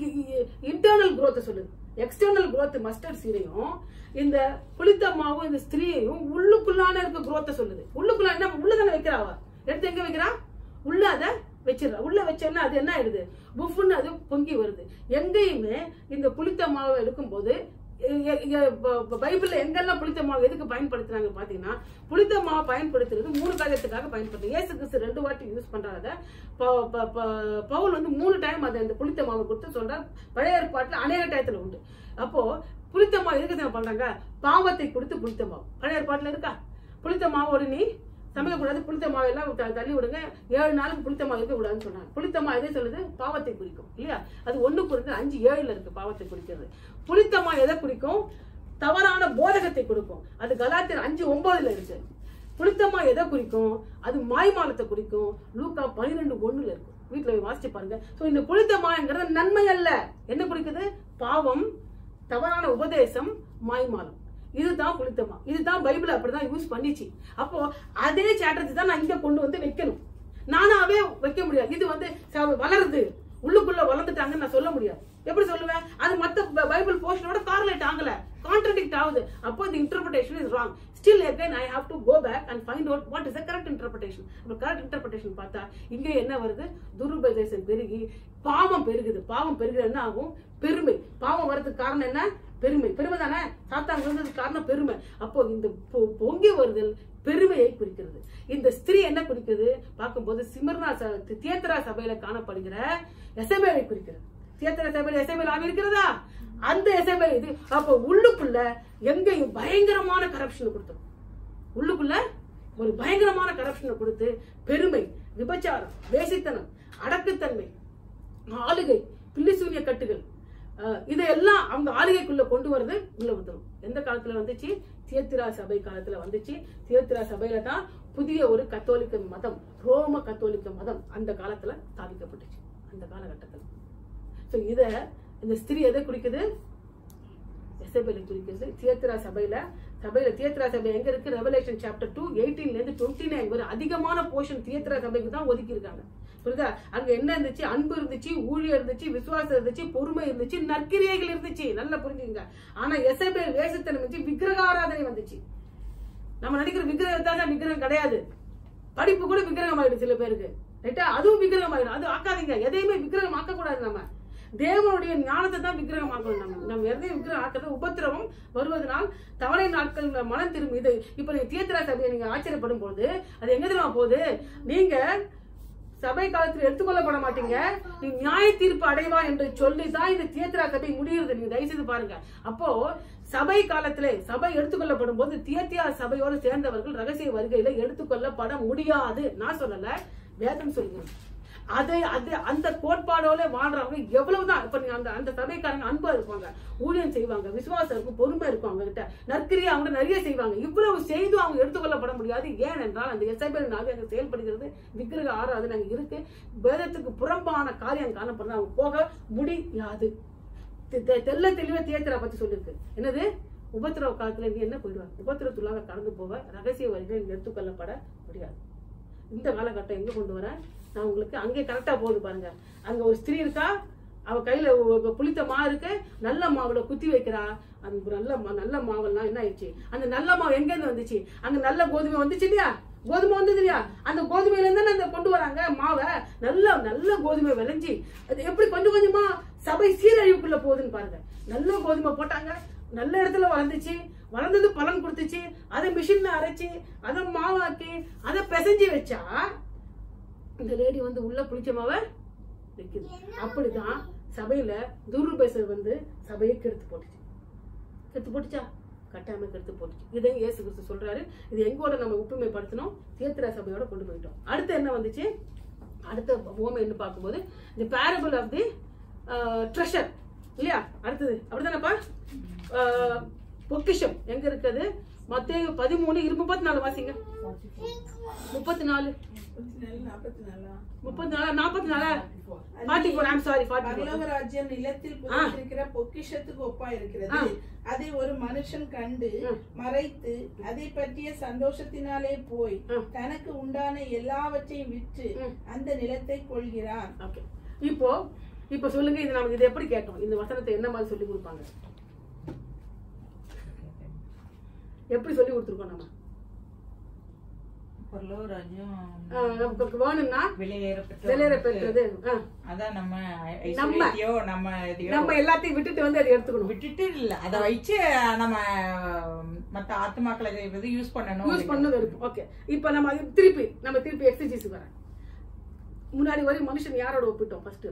இன்டர்னல் growth சொல்லுது எக்ஸ்டர்னல் growth மஸ்டர்ட் சீரையும் இந்த புளித்தம்மாவும் இந்த ஸ்திரீயையும் உள்ளுக்குள்ளான இருக்க growth சொல்லுது உள்ளுக்குள்ள என்ன உள்ளதானே வைக்கிறா அவ எடுத்து எங்க வைக்கிறா உள்ள அதை வச்சிடறா உள்ள வச்சோன்னா அது என்ன ஆயிடுது புஃப்னு அது பொங்கி வருது எங்கேயுமே இந்த புளித்த மாவை எடுக்கும்போது எ- எ- எ- ப- ப- பைபிள்ல எங்கெல்லாம் புளித்த மாவு எதுக்கு பயன்படுத்துறாங்க பாத்தீங்கன்னா புளித்த மாவு பயன்படுத்துறது மூணு காரியத்துக்காக பயன்படுத்துறது ஏசு கிறிஸ்து ரெண்டு வாட்டி யூஸ் பண்றாங்க ப- ப- ப- பவுல் வந்து மூணு டைம் அதை அந்த புளித்த மாவை கொடுத்து சொல்றார் பழைய ஏற்பாட்டுல அநேக டயத்துல உண்டு அப்போ புளித்த மாவு எதுக்கு தெரியுமா பண்றாங்க பாவத்தை கொடுத்து புளித்த மாவு பழைய ஏற்பாட்டுல இருக்கா புளித்த மாவோடு நீ சமைக்கக்கூடாது புளித்த மாவு எல்லாம் த- தள்ளி விடுங்க ஏழு நாளுக்கு புளித்த மாவு இருக்க கூடாதுன்னு சொன்னாங்க புளித்த மாவு எதை சொல்லுது பாவத்தை குறிக்கும் இல்லையா அது ஒண்ணு குறித்து அஞ்சு ஏழுல இருக்கு பாவத்தை குறிக்கிறது புளித்த மாவு எதை குறிக்கும் தவறான போதகத்தை கொடுக்கும் அது கலாத்தியர் அஞ்சு ஒன்பதுல இருக்கு புளித்தமா எதை குறிக்கும் அது மாய்மாலத்தை குறிக்கும் லூக்கா பன்னிரெண்டு ஒண்ணுல இருக்கும் வீட்டுல போய் வாசிச்சு பாருங்க சோ இந்த புளித்தமாங்கிறது நன்மை அல்ல என்ன குறிக்குது பாவம் தவறான உபதேசம் மாய்மாலம் இதுதான் புளித்தமா இதுதான் பைபிள் அப்படிதான் யூஸ் பண்ணிச்சு அப்போ அதே சாட்டர்ஜி தான் நான் இங்க கொண்டு வந்து வைக்கணும் நானாவே வைக்க முடியாது இது வந்து ச- வளருது உள்ளுக்குள்ள வளர்ந்துட்டாங்கன்னு நான் சொல்ல முடியாது எப்படி சொல்லுவேன் அது மத்த ப- பைபிள் போர்ஷனோட கார்லேட் ஆகல கான்ட்ரடிக்ட் ஆகுது அப்போ the interpretation is wrong still again i have to go back and find out what is the correct interpretation அப்ப கரெக்ட் இன்டர்பிரேஷன் பார்த்தா இங்க என்ன வருது துருபதேசம் பெருகி பாவம் பெருகுது பாவம் பெருகுது என்ன ஆகும் பெருமை பாவம் வர்றதுக்கு காரணம் என்ன பெருமை பெருமை தானே சாத்தான் விழுந்ததுக்கு காரணம் பெருமை அப்போ இந்த பொ- பொங்கி வருதல் பெருமையை குறிக்கிறது இந்த ஸ்திரீ என்ன குறிக்கிறது பார்க்கும்போது சிமர்னா ச- தியேத்தரா சபையில காணப்படுகிற எசபேலை குறிக்கிறது தியேத்தரா சபையில எசபேல் ஆவி இருக்கிறதா அந்த எசபேல் இது அப்போ உள்ளுக்குள்ள எங்கேயும் பயங்கரமான கரப்ஷன் கொடுத்தோம் உள்ளுக்குள்ள ஒரு பயங்கரமான கரப்ஷனை கொடுத்து பெருமை விபச்சாரம் வேசித்தனம் அடக்குத்தன்மை ஆளுகை பில்லிசூனிய கட்டுகள் அஹ், இதையெல்லாம் அவங்க ஆளுகைக்குள்ள கொண்டு வரது உள்ள வந்துடும் எந்த காலத்துல வந்துச்சு தியத்திரா சபை காலத்துல வந்துச்சு தியத்திரா சபையில தான் புதிய ஒரு கத்தோலிக்க மதம் ரோம கத்தோலிக்க மதம் அந்த காலத்துல ஸ்தாபிக்கப்பட்டுச்சு அந்த காலகட்டத்துல சோ இத இந்த ஸ்திரீ எதை குறிக்குது எசபேலை குறிக்கிறது தியத்ரா சபையில சபையில தியத்ரா சபை எங்க இருக்கு ரெவலேஷன் சாப்டர் டூ எயிட்டீன்ல இருந்து டுவெண்ட்டி நைன் வரை அதிகமான போர்ஷன் தியத்ரா சபைக்கு தான் ஒதுக்கி இருக்காங்க புரியுதா அங்க என்ன இருந்துச்சு அன்பு இருந்துச்சு ஊழியம் இருந்துச்சு விசுவாசம் இருந்துச்சு பொறுமை இருந்துச்சு நற்கிரியைகள் இருந்துச்சு நல்லா புரிஞ்சுக்கங்க ஆனா எசபேல் வேசத்தனம் இருந்துச்சு விக்கிரக ஆராதனை வந்துச்சு நம்ம நடிக்கிற விக்கிரகத்தாங்க விக்கிரகம் கிடையாது படிப்பு கூட விக்கிரகம் ஆயிடும் சில பேருக்கு ரைட்டா அதுவும் விக்கிரகம் ஆயிடும் அது ஆக்காதீங்க எதையுமே விக்கிரகம் ஆக்க கூடாது நம்ம தேவனுடைய ஞானத்தை தான் விக்கிரகம் ஆக்கணும் நம்ம நம்ம எதையும் விக்கிரகம் ஆக்கிறது உபத்திரவம் வருவதனால் தவணை நாட்கள் மனம் திரும்பி இது இப்ப நீங்க தியேத்திரா சபையை நீங்க ஆச்சரியப்படும் போது அது எங்க தெரியுமா போகுது நீங்க சபை காலத்தில் எடுத்துக்கொள்ளப்பட மாட்டீங்க நீ நியாய தீர்ப்பு அடைவா என்று சொல்லி தான் இந்த தியேத்திரா சபை முடியுது நீங்க தயவு செய்து பாருங்க அப்போ சபை காலத்திலே சபை எடுத்துக்கொள்ளப்படும் போது தியத்தியா சபையோடு சேர்ந்தவர்கள் ரகசிய வருகையில எடுத்துக்கொள்ளப்பட முடியாது நான் சொல்லல வேதம் சொல்லுங்க அது அது அந்த கோட்பாடோட வாழ்றவங்க எவ்வளவுதான் இப்ப நீங்க அந்த அந்த சபைக்காரங்க அன்பா இருப்பாங்க ஊழியம் செய்வாங்க விசுவாசம் இருக்கும் பொறுமை இருக்கும் அவங்க கிட்ட நற்கிரியை அவங்க நிறைய செய்வாங்க இவ்வளவு செய்தும் அவங்க எடுத்துக்கொள்ளப்பட முடியாது ஏனென்றால் அந்த எஸ்ஐபிஎல் நாக அங்க செயல்படுகிறது விக்கிரக ஆராதனை அங்க இருக்கு வேதத்துக்கு புறம்பான காரியம் காணப்படுறது அவங்க போக முடியாது தெ- தெ- தெள்ள தெளிவா தியேத்தரா பத்தி சொல்லிருக்கு என்னது உபத்திரவ காலத்துல நீ என்ன போயிடுவாங்க உபத்திரத்துள்ளாக கடந்து போக ரகசிய வரிகள் எடுத்துக்கொள்ளப்பட முடியாது இந்த காலகட்டம் எங்க கொண்டு வரேன் நான் உங்களுக்கு அங்கே கரெக்டா போகுது பாருங்க அங்க ஒரு ஸ்திரீ இருக்கா அவ கையில ஒ- ஒ- புளித்த மா இருக்கு நல்ல மாவுல குத்தி வைக்கிறா அந்த நல்ல மா- நல்ல மாவெல்லாம் என்ன ஆயிடுச்சு அந்த நல்ல மாவு எங்க இருந்து வந்துச்சு அங்க நல்ல கோதுமை வந்துச்சு இல்லையா கோதுமை வந்தது இல்லையா அந்த கோதுமையில இருந்து அந்த கொண்டு வராங்க மாவை நல்ல நல்ல கோதுமை விளைஞ்சி அது எப்படி கொஞ்சம் கொஞ்சமா சபை சீரழிவுக்குள்ள போகுதுன்னு பாருங்க நல்ல கோதுமை போட்டாங்க நல்ல இடத்துல வளர்ந்துச்சு வளர்ந்தது பலன் கொடுத்துச்சு அதை மிஷின்ல அரைச்சு அதை மாவாக்கி அதை பிசைஞ்சு வச்சா இந்த லேடி வந்து உள்ள புளிச்ச மாவை வைக்குது அப்படிதான் சபையில துருபேசர் வந்து சபையை கெடுத்து போட்டுச்சு கெடுத்து போட்டுச்சா கட்டாயமா கெடுத்து போட்டுச்சு இதை இயேசு கிறிஸ்து சொல்றாரு இது எங்கோட நம்ம ஒப்புமைப்படுத்தணும் தீர்த்திர சபையோட கொண்டு போயிட்டோம் அடுத்து என்ன வந்துச்சு அடுத்த ஓமை என்ன பார்க்கும்போது the parable of the treasure இல்லையா அடுத்தது அப்படிதானப்பா அஹ், பொக்கிஷம் எங்க இருக்குது மத்தேயு பதிமூணு இரு முப்பத்தி நாலு வாசிங்க முப்பத்தி நாலு முப்பத்தி நாலு நாற்பத்தி நாலா முப்பத்தி நாலு நாற்பத்தி நாலு forty four I'm sorry forty பரலோக ராஜ்யம் நிலத்தில் புதைத்திருக்கிற பொக்கிஷத்துக்கு ஒப்பா இருக்கிறது அதை ஒரு மனுஷன் கண்டு மறைத்து அதை பற்றிய சந்தோஷத்தினாலே போய் தனக்கு உண்டான எல்லாவற்றையும் விற்று அந்த நிலத்தை கொள்கிறான் ஓகே இப்போ இப்போ சொல்லுங்க இது நமக்கு இது எப்படி கேட்டோம் இந்த வசனத்தை என்ன மாதிரி சொல்லி கொடுப்பாங்க எப்படி சொல்லி கொடுத்துருக்கோம் நம்ம பரலோக ராஜ்யம் ஆஹ் நமக்கு வேணும்னா வெளியேறப்பட்ட வெளியேற பெற்றது ஆஹ் அதான் நம்ம நம்ம. ஐஸ்வர்யத்தையோ நம்ம இதையோ நம்ம எல்லாத்தையும் விட்டுட்டு வந்து அதை எடுத்துக்கணும் விட்டுட்டு இல்ல அத வச்சு நம்ம மத்த ஆத்மாக்களை இது யூஸ் பண்ணணும் யூஸ் பண்ணது இருக்கும் ஓகே இப்போ நம்ம அது திருப்பி நம்ம திருப்பி எக்ஸசைஸ் வரேன் முன்னாடி வரை மனுஷன் யாரோட ஒப்பிட்டோம் ஃபர்ஸ்ட்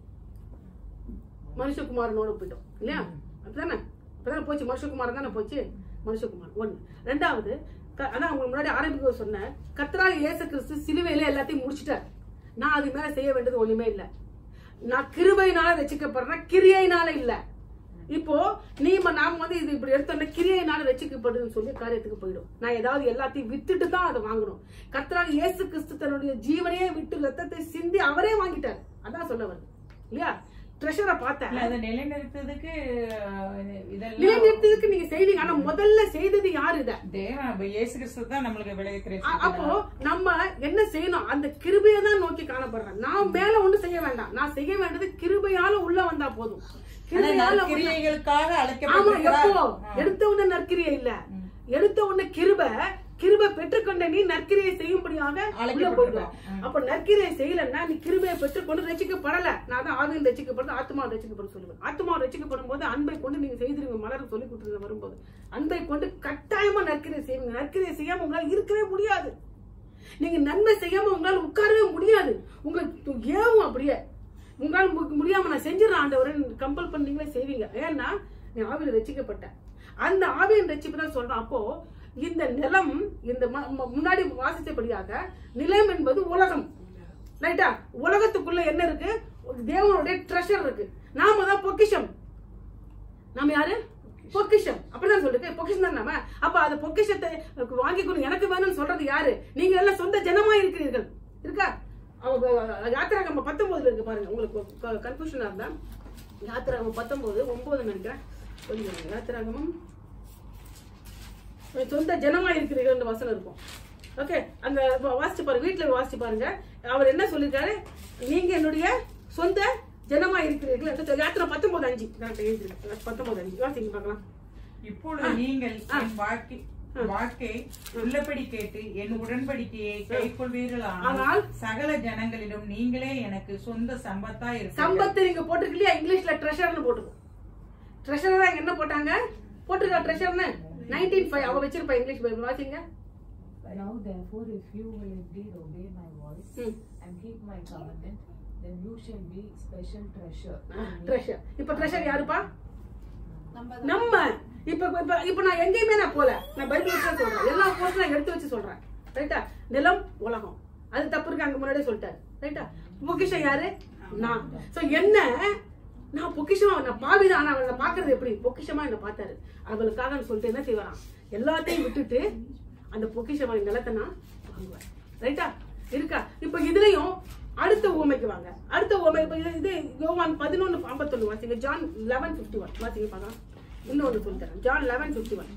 மனுஷகுமாரனோட ஒப்பிட்டோம் இல்லையா அப்படிதானே அப்பதானே போச்சு மனுஷகுமாரன் தானே போச்சு மனுஷகுமார் ஒண்ணு ரெண்டாவது க- அதான் உங்களுக்கு முன்னாடி ஆரம்பிக்க சொன்னேன் கத்ராக இயேசு கிறிஸ்து சிலுவையில எல்லாத்தையும் முடிச்சிட்டார் நான் அது மேல செய்ய வேண்டியது ஒண்ணுமே இல்ல நான் கிருபையினால ரசிக்கப்படுறேன் கிரியையினால இல்ல இப்போ நீ ம- நாம வந்து இது இப்படி எடுத்தோம்னா கிரியையினால ரசிக்கப்படுதுன்னு சொல்லி காரியத்துக்கு போயிடும் நான் ஏதாவது எல்லாத்தையும் வித்துட்டு தான் அதை வாங்கணும் கர்த்தராக இயேசு கிறிஸ்து தன்னுடைய ஜீவனையே விட்டு ரத்தத்தை சிந்தி அவரே வாங்கிட்டார் அதான் சொல்ல வருது இல்லையா ட்ரெஷரை பார்த்தேன் இல்ல அதை நிலைநிறுத்ததுக்கு அஹ், இதெல்லாம் நிலைநிறுத்ததுக்கு நீங்க செய்வீங்க ஆனா முதல்ல செய்தது யாரு இத தேவன் அப்ப இயேசு கிறிஸ்து தான் நம்மளுக்கு விளைவிக்கிற அ- அப்போ நம்ம என்ன செய்யணும் அந்த கிருபையை தான் நோக்கி காணப்படுறேன் நான் மேல ஒண்ணு செய்ய வேண்டாம் நான் செய்ய வேண்டியது கிருபையால உள்ள வந்தா போதும் கிருபையால உள்ள- கிரியைகளுக்காக ஆமா அழைக்கப்பட்டிருக்கிறார் எப்போ எடுத்த உடனே நற்கிரியை இல்ல எடுத்த உடனே கிருப கிருப பெற்றுக்கொண்ட நீ நற்கிரியை செய்யும்படியாக உள்ள போயிடும் அழைக்கப்பட்டிருக்கிறோம். அப்ப நற்கிரியை செய்யலன்னா நீ கிருபையை பெற்றுக்கொண்டு ரசிக்கப்படல நான் தான் ஆவியில் ரசிக்கப்படுறது ஆத்மா ரசிக்கப்படும் சொல்லுவேன் ஆத்மா ரசிக்கப்படும் போது அன்பை கொண்டு நீங்க செய்திருங்க மலர் சொல்லி கொடுத்துருங்க வரும்போது அன்பை கொண்டு கட்டாயமா நற்கிரியை செய்வீங்க நற்கிரியை செய்யாம உங்களால இருக்கவே முடியாது நீங்க நன்மை செய்யாம உங்களால உட்காரவே முடியாது உங்களுக்கு ஏவும் அப்படியே உங்களால மு- முடியாம நான் செஞ்சிடறேன் ஆண்டவரை கம்பல் பண்ணீங்களே செய்வீங்க ஏன்னா நீ ஆவியில ரசிக்கப்பட்ட அந்த ஆவியின் ரசிப்பு தான் சொல்றேன் அப்போ இந்த நிலம் இந்த ம- ம- முன்னாடி வாசித்தபடியாக நிலம் என்பது உலகம் ரைட்டா உலகத்துக்குள்ள என்ன இருக்கு தேவனுடைய ட்ரெஷர் இருக்கு நாம தான் பொக்கிஷம் நாம யாரு பொக்கிஷம் அப்படிதான் சொல்லுது பொக்கிஷம் தான் நாம அப்ப அந்த பொக்கிஷத்தை வாங்கிக்கணும் எனக்கு வேணும்னு சொல்றது யாரு நீங்க எல்லாம் சொந்த ஜனமா இருக்கிறீர்கள் இருக்கா அவங்க யாத்திராகம பத்தொன்பதுல இருக்கு பாருங்க உங்களுக்கு கன்ஃபியூஷனா இருந்தா யாத்திராகமம் பத்தொன்பது ஒன்பது நினைக்கிறேன் கொஞ்சம் இருங்க. யாத்திராகமம் சொந்த ஜனமா இருக்கிறீர்கள் வசனம் இருக்கும் ஓகே அந்த வா- வாசிச்சு பாருங்க வீட்டுல வாசிச்சு பாருங்க அவர் என்ன சொல்லிருக்காரு நீங்க என்னுடைய சொந்த ஜனமா இருக்கிறீர்கள் என்று சொல்லி யாத்திரை பத்தொன்பது அஞ்சு கரெக்டா எழுதிருக்கு பத்தொன்பது அஞ்சு வாசிங்க பார்க்கலாம் இப்பொழுது நீங்கள் என் வாழ்க்கை வாழ்க்கை உள்ளபடி கேட்டு என் உடன்படிக்கையை கைக்கொள்வீர்களானால் ஆனால் சகல ஜனங்களிலும் நீங்களே எனக்கு சொந்த சம்பத்தா இருப்பீர்கள் சம்பத்து நீங்க போட்டிருக்கு இல்லையா இங்கிலீஷ்ல ட்ரெஷர்னு போட்டுருக்கும் ட்ரெஷர் தான் என்ன போட்டாங்க போட்டிருக்கா ட்ரெஷர்னு நைன்டீன் ஃபைவ் அவ வச்சிருப்பா இங்கிலீஷ் பைபிள் வாசிங்க Now therefore, if you will indeed obey my voice ம். and keep my covenant, then you shall be special treasure. to me. Treasure இப்ப ட்ரெஷர் யாருப்பா நம்ம தான். நம்ம இப்ப இப்ப இப்ப நான் எங்கேயுமே நான் போல நான் பைபிள் வச்சு தான் சொல்றேன் எல்லா போஸ்ட் நான் எடுத்து வச்சு சொல்றேன் ரைட்டா நிலம் உலகம் அது தப்பு இருக்கு அங்க முன்னாடியே சொல்லிட்டாரு ரைட்டா பொக்கிஷம் யாரு நான் சோ என்ன நான் பொக்கிஷமா நான் பாவிதான் ஆனா அவளை பாக்குறது எப்படி பொக்கிஷமா என்ன பார்த்தாரு அவளுக்காக சொல்லிட்டு என்ன செய்வாராம் எல்லாத்தையும் விட்டுட்டு அந்த பொக்கிஷமான நிலத்தை நான் வாங்குவேன் ரைட்டா இருக்கா இப்ப இதுலயும் அடுத்த ஊமைக்கு வாங்க அடுத்த ஊமை இப்ப இது- இது யோவான் பதினொன்னு ஐம்பத்தொன்னு வாசிங்க ஜான் லெவன் பிப்டி ஒன் வாசிங்க பார்க்கலாம் இன்னொன்று சொல்லித்தரேன் ஜான் லெவன் பிப்டி ஒன்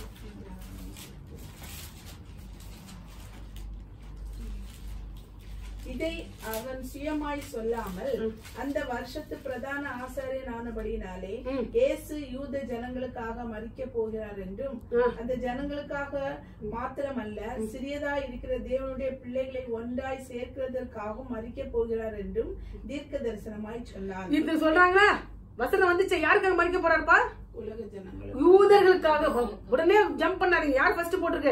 இதை அவன் சுயமாய் சொல்லாமல் அந்த வருஷத்து பிரதான ஆசாரியன் ஆனபடியினாலே ம். இயேசு யூத ஜனங்களுக்காக மறிக்க போகிறார் என்றும் ம். அந்த ஜனங்களுக்காக மாத்திரமல்ல சிறியதா இருக்கிற தேவனுடைய பிள்ளைகளை ஒன்றாய் சேர்க்கிறதற்காகவும் மறிக்க போகிறார் என்றும் தீர்க்க தரிசனமாய் சொன்னார் இது சொல்றாங்களா வசனம் வந்துச்சு யாருக்காக மறிக்க போறாருப்பா உலக ஜனங்கள் யூதர்களுக்காக உடனே ஜம்ப் பண்ணாதீங்க யார் ஃபர்ஸ்ட் போட்டிருக்கு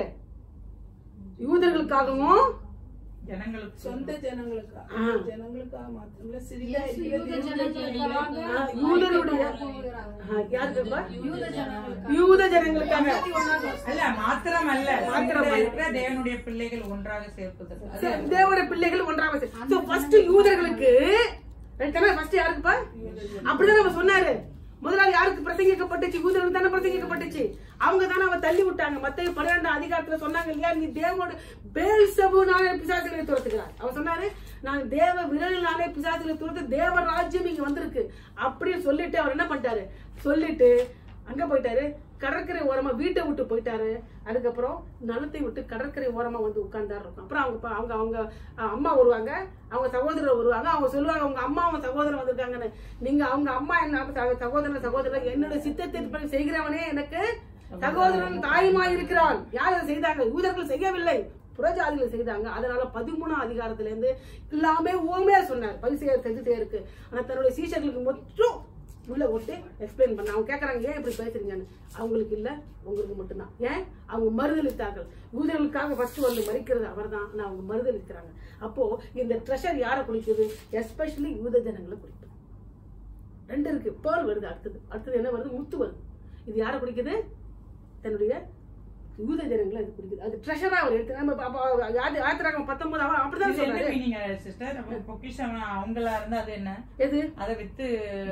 யூதர்களுக்காகவும் ஜனங்களுக்கு சொந்த ஜனங்களுக்கா ஆ. ஜனங்களுக்காக மாத்திரமில்ல சிறிதா இயேசு இருக்கிற யூத தேவனுடைய ஜனங்களுக்காக பிள்ளைகள் ஆ, யூதருடைய போகிறாங்க. ஆ, யாருக்குப்பா யூத ஜனங்களுக்காக யூத ஜனங்களுக்காக அல்ல மாத்திரம் அல்ல மாத்திரம் அல்ல. இருக்கிற தேவனுடைய பிள்ளைகள் ஒன்றாக சேர்ப்பதற்கு அது சரி, தேவனுடைய பிள்ளைகள் ஒன்றாக சே- So, first யூதர்களுக்கு ஃபர்ஸ்ட் யாருக்குப்பா அப்படிதான் நம்ம சொன்னாரு முதலாவது யாருக்கு பிரசங்கிக்கப்பட்டுச்சு யூதர்களுக்கு தானே பிரசங்கிக்கப்பட்டுச்சு அவங்க தானே அவ தள்ளி விட்டாங்க மத்த பன்னிரெண்டாம் அதிகாரத்துல சொன்னாங்க இல்லையா நீ தேவனோட பேல் சபுனாலே பிசாசுகளை துரத்துக்கிறார் அவர் சொன்னாரு நான் தேவ விரலினாலே பிசாசுகளை துரத்து தேவ ராஜ்யம் இங்க வந்திருக்கு அப்படின்னு சொல்லிட்டு அவர் என்ன பண்ணிட்டாரு சொல்லிட்டு அங்க போயிட்டாரு கடற்கரை ஓரமா வீட்டை விட்டு போயிட்டாரு அதுக்கப்புறம் நிலத்தை விட்டு கடற்கரை ஓரமா வந்து உட்கார்ந்தாரு இருக்கும் அப்புறம் அவங்க பா- அவங்க அவங்க அஹ், அம்மா வருவாங்க அவங்க சகோதரர் வருவாங்க அவங்க சொல்லுவாங்க அவங்க அம்மா அவங்க சகோதரர் வந்திருக்காங்கன்னு நீங்க அவங்க அம்மா என்ன ச- சகோதரன் சகோதரர் என்னோட சித்தத்தை செய்கிறவனே எனக்கு சகோதரன் தாயுமா இருக்கிறான் யார் அதை செய்தாங்க யூதர்கள் செய்யவில்லை புறஜாதிகள் செய்தாங்க அதனால பதிமூணாம் அதிகாரத்துல இருந்து எல்லாமே ஓமையா சொன்னார் பரிசெயர் செஞ்சுட்டே ஆனா தன்னுடைய சீஷர்களுக்கு மட்டும் உள்ள விட்டு எக்ஸ்பிளைன் பண்ண அவங்க கேக்குறாங்க ஏன் இப்படி பேசுறீங்கன்னு அவங்களுக்கு இல்ல உங்களுக்கு மட்டும்தான் ஏன் அவங்க மறுதளித்தார்கள் யூதர்களுக்காக ஃபர்ஸ்ட் வந்து மறிக்கிறது அவர்தான் ஆனா அவங்க மறுதளிக்கிறாங்க அப்போ இந்த ட்ரெஷர் யாரை குளிக்குது எஸ்பெஷலி யூத ஜனங்களை குளிக்குது ரெண்டு இருக்கு பேர் வருது அடுத்தது அடுத்தது என்ன வருது முத்து வருது இது யாரை குடிக்குது தன்னுடைய யூத ஜனங்களை அது குடிக்குது அது ட்ரெஷரா அவர் எடுத்து நம்ம அப்ப ஆதி ஆயிரத்தி பத்தொன்பது அவன் அப்படிதான் இது என்ன சொல்றாரு மீனிங் சிஸ்டர் பொக்கிஷம் அவங்களா இருந்தா அது என்ன எது அத வித்து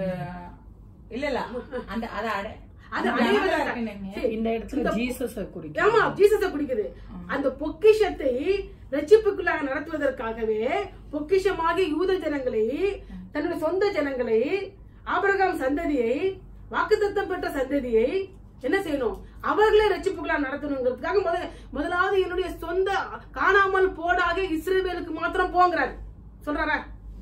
இல்ல இல்ல அந்த அத அடை அது அது அடைவதற்காக- நல்லா இருக்குன்னீங்க. சரி, இந்த இடத்துல இந்த- ஜீசஸ குறிக்கும் ஆமா ஜீசஸ குடிக்குது அந்த பொக்கிஷத்தை ரட்சிப்புக்குள்ளாக நடத்துவதற்காகவே பொக்கிஷமாக யூத ஜனங்களை தன்னுடைய சொந்த ஜனங்களை ஆபிரகாம் சந்ததியை வாக்குத்தத்தம் பெற்ற சந்ததியை என்ன செய்யணும் அவர்களே ரட்சிப்புக்குள்ளாக நடத்தணுங்கிறதுக்காக முதல் முதலாவது என்னுடைய சொந்த காணாமல் போடாக இஸ்ரேவேலுக்கு மாத்திரம் போங்கிறாரு சொல்றாரா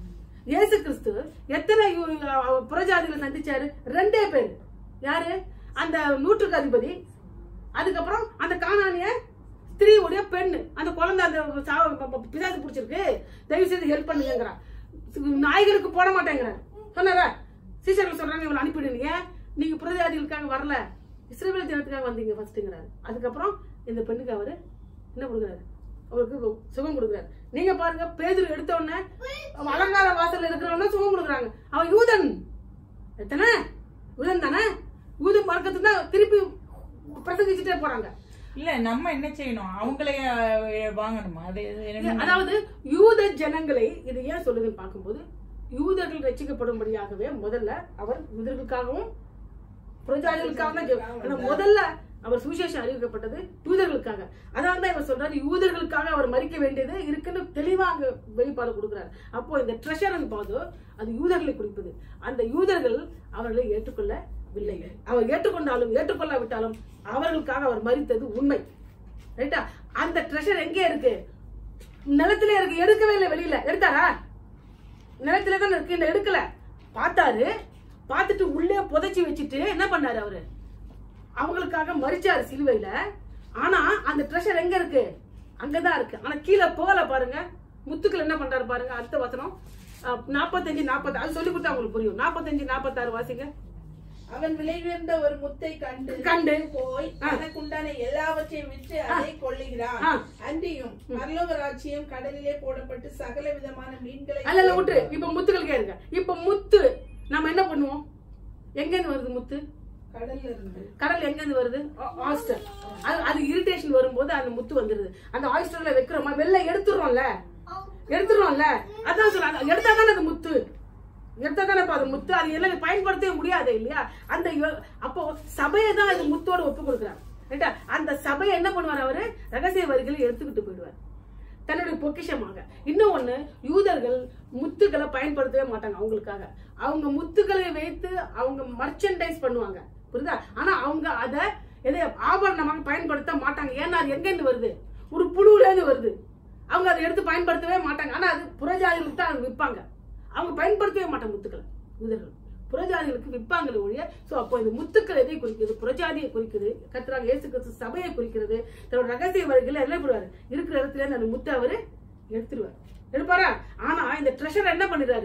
இயேசு கிறிஸ்து எத்தனை யூ- அஹ் புறஜாதிகளை சந்திச்சாரு ரெண்டே பேர் யாரு அந்த நூற்றுக்கு அதிபதி அதுக்கப்புறம் அந்த காணானிய ஸ்திரீவுடைய பெண் அந்த குழந்தை அந்த சாவ- ப- ப- பிசாசு பிடிச்சிருக்கு தயவு செய்து ஹெல்ப் பண்ணுங்கிறான் நாய்களுக்கு போட மாட்டேங்கிறார் சொன்னாரா சீசர்கள் சொல்றாங்க இவங்களை அனுப்பிடுங்க நீங்க புறஜாதிகளுக்காக வரல இஸ்ரேல் ஜனத்துக்காக வந்தீங்க ஃபர்ஸ்ட்ங்கிறாரு அதுக்கப்புறம் இந்த பெண்ணுக்கு அவரு என்ன கொடுக்குறாரு அவருக்கு சுகம் கொடுக்குறாரு நீங்க பாருங்க பேதுரு எடுத்த உடனே அவன் அலங்கார வாசல்ல இருக்கிறவன சுகம் கொடுக்குறாங்க அவன் யூதன் எத்தனை யூதன் தானே யூத மார்க்கத்துக்கு தான் திருப்பி பிரசங்கிச்சுட்டே போறாங்க இல்ல நம்ம என்ன செய்யணும் அவங்களே அஹ், வாங்கணுமா அது இல்ல, என்ன அதாவது யூத ஜனங்களை இது ஏன் சொல்லுதுன்னு பார்க்கும்போது யூதர்கள் ரட்சிக்கப்படும்படியாகவே முதல்ல அவர் யூதர்களுக்காகவும் புரஜாதிகளுக்காக தான் ஜெபம். ஆனா முதல்ல அவர் சுவிசேஷம் அறிவிக்கப்பட்டது யூதர்களுக்காக அதனால தான் இவர் சொல்றாரு யூதர்களுக்காக அவர் மறிக்க வேண்டியது இருக்குன்னு தெளிவா அங்க வெளிப்பாடு கொடுக்குறாரு அப்போ இந்த ட்ரெஷர் போது அது யூதர்களை குறிப்பது அந்த யூதர்கள் அவர்களை ஏற்றுக்கொள்ளவில்லை அவர் ஏற்றுக்கொண்டாலும் ஏற்றுக்கொள்ளாவிட்டாலும் அவர்களுக்காக அவர் மறித்தது உண்மை ரைட்டா அந்த ட்ரெஷர் எங்கே இருக்கு நிலத்திலே இருக்கு எடுக்கவே இல்லை வெளியில எடுத்தாரா நிலத்திலே தான் இருக்கு இந்த எடுக்கல பார்த்தாரு பார்த்துட்டு உள்ளே புதைச்சி வச்சுட்டு என்ன பண்ணாரு அவரு அவங்களுக்காக மறிச்சாரு சிலுவையில ஆனா அந்த ட்ரெஷர் எங்க இருக்கு அங்கதான் இருக்கு ஆனா கீழே போகல பாருங்க முத்துக்கள் என்ன பண்றாரு பாருங்க அடுத்த வசனம் அஹ், நாற்பத்தஞ்சு நாற்பத்தி அது சொல்லி கொடுத்தா உங்களுக்கு புரியும் நாற்பத்தஞ்சு நாற்பத்தாறு வாசிங்க அவன் விலையுயர்ந்த ஒரு முத்தை கண்டு கண்டு. போய் தனக்குண்டான எல்லாவற்றையும் விற்று அதை கொள்ளுகிறான் ஆ. அன்றியும் பரலோக ராஜ்யம் கடலிலே போடப்பட்டு சகல விதமான மீன்களை அல்ல இல்ல விட்டு இப்ப முத்துக்கள் கேளுங்க இப்ப முத்து நம்ம என்ன பண்ணுவோம் எங்க இருந்து வருது முத்து கடல்ல இருந்து கடல் எங்க இருந்து வருது ஆயிஸ்டர் அது அது இரிட்டேஷன் வரும்போது அந்த முத்து வந்துருது அந்த ஆயிஸ்டர்ல வைக்கிறோமா வெளில எடுத்துடுறோம்ல எடுத்துடுறோம்ல அதான் சொல்ல எடுத்தா தானே அது முத்து எடுத்தா தானே அது முத்து அது எல்லாம் பயன்படுத்தவே முடியாது இல்லையா அந்த யோ- அப்போ சபையை தான் அது முத்தோட ஒப்பு கொடுக்குறாங்க ரைட்டா அந்த சபையை என்ன பண்ணுவார் அவரு ரகசிய வரிகளை எடுத்துக்கிட்டு போயிடுவார் தன்னுடைய பொக்கிஷமாக இன்னும் ஒண்ணு யூதர்கள் முத்துக்களை பயன்படுத்தவே மாட்டாங்க அவங்களுக்காக அவங்க முத்துக்களை வைத்து அவங்க மர்ச்சன்டைஸ் பண்ணுவாங்க புரியுதா ஆனா அவங்க அத எதை ஆபரணமாக பயன்படுத்த மாட்டாங்க ஏன்னா அது எங்க இருந்து வருது ஒரு புழுவுல இருந்து வருது அவங்க அதை எடுத்து பயன்படுத்தவே மாட்டாங்க ஆனா அது புறஜாதிகளுக்கு தான் அது விற்பாங்க அவங்க பயன்படுத்தவே மாட்டாங்க முத்துக்களை யூதர்கள் புறஜாதிகளுக்கு விற்பாங்களே ஒழிய சோ அப்போ இந்த முத்துக்கள் எதை குறிக்குது புறஜாதியை குறிக்குது கர்த்தராக இயேசு கிறிஸ்து சபையை குறிக்கிறது தன்னோட ரகசிய வரிகளை என்ன பண்ணுவாரு இருக்கிற இடத்துல இருந்து அந்த முத்தை அவரு எடுத்துருவார் எடுப்பாரா ஆனா இந்த ட்ரெஷர் என்ன பண்ணிடுறாரு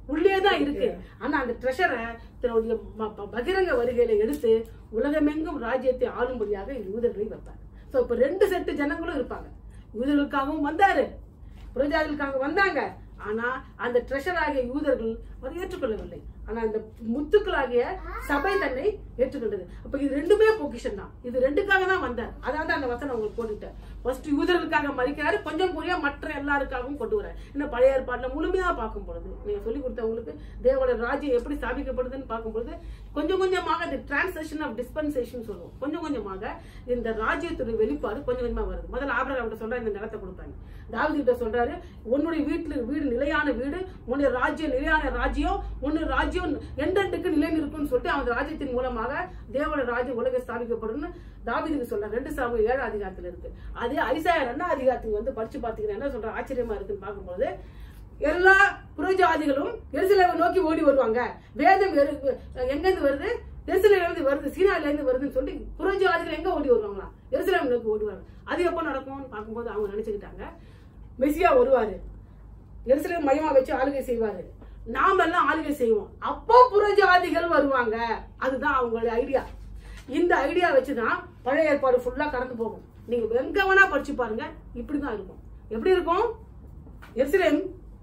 உள்ளே தான் இருக்கு ஆனா அந்த ட்ரெஷரை தன்னுடைய ம- ப- பகிரங்க வருகையில எடுத்து உலகமெங்கும் ராஜ்யத்தை ஆளும்படியாக யூதர்களை வைப்பார் சோ இப்ப ரெண்டு செட்டு ஜனங்களும் இருப்பாங்க யூதர்களுக்காகவும் வந்தாரு புரஜாதிகளுக்காக வந்தாங்க ஆனா அந்த ட்ரெஷர் ஆகிய யூதர்கள் அதை ஏற்றுக்கொள்ளவில்லை ஆனா அந்த முத்துக்களாகிய சபை தன்னை ஏற்றுக்கொண்டது அப்ப இது ரெண்டுமே பொக்கிஷன் தான் இது ரெண்டுக்காக தான் வந்தார் அதாவது அந்த வசனம் உங்களுக்கு போட்டுட்டேன் ஃபர்ஸ்ட் யூதர்களுக்காக மறிக்கிறாரு கொஞ்சம் குறையா மற்ற எல்லாருக்காகவும் கொண்டு வர இன்னும் பழைய ஏற்பாட்டுல முழுமையா பார்க்கும் பொழுது நீங்க சொல்லி கொடுத்தவங்களுக்கு தேவோட ராஜ்யம் எப்படி ஸ்தாபிக்கப்படுதுன்னு பார்க்கும் பொழுது கொஞ்சம் கொஞ்சமாக இந்த டிரான்சேஷன் ஆஃப் டிஸ்பென்சேஷன் சொல்லுவோம் கொஞ்சம் கொஞ்சமாக இந்த ராஜ்யத்துடைய வெளிப்பாடு கொஞ்சம் கொஞ்சமா வருது முதல்ல ஆபிரகாம் கிட்ட சொல்றாரு இந்த நிலத்தை கொடுப்பாங்க தாவீது கிட்ட சொல்றாரு உன்னுடைய வீட்டுல வீடு நிலையான வீடு உன்னுடைய ராஜ்யம் நிலையான ராஜ்யம் உன்னுடைய ராஜ்யம் எண்டெண்டுக்கு நிலை இருக்கும்னு சொல்லிட்டு அவன் ராஜ்யத்தின் மூலமாக தேவன ராஜ்யம் உலக ஸ்தாபிக்கப்படும்னு தாவீதுக்கு சொல்றாரு ரெண்டு சாமி ஏழு அதிகாரத்துல இருக்கு அதே ஐசாயா ரெண்டாம் அதிகாரத்துக்கு வந்து படிச்சு பாத்தீங்கன்னா என்ன சொல்ற ஆச்சரியமா இருக்குன்னு பார்க்கும்போது எல்லா புறஜாதிகளும் எருசலேமை நோக்கி ஓடி வருவாங்க வேதம் எரு- எங்கிருந்து வருது எருசலேம்ல இருந்து வருது சீனால இருந்து வருதுன்னு சொல்லி புறஜாதிகள் எங்க ஓடி வருவாங்களா எருசலேம் நோக்கி ஓடுவாங்க அது எப்போ நடக்கும்னு பார்க்கும்போது அவங்க நினைச்சுக்கிட்டாங்க மெசியா வருவாரு எருசலேம் மையமா வச்சு ஆளுகை செய்வாரு நாம எல்லாம் ஆளுகை செய்வோம் அப்போ புறஜாதிகள் வருவாங்க அதுதான் அவங்களுடைய ஐடியா இந்த ஐடியா வச்சுதான் பழைய ஏற்பாடு ஃபுல்லா கடந்து போகும் நீங்க எங்க வேணா படிச்சு பாருங்க இப்படிதான் இருக்கும் எப்படி இருக்கும் எருசலேம்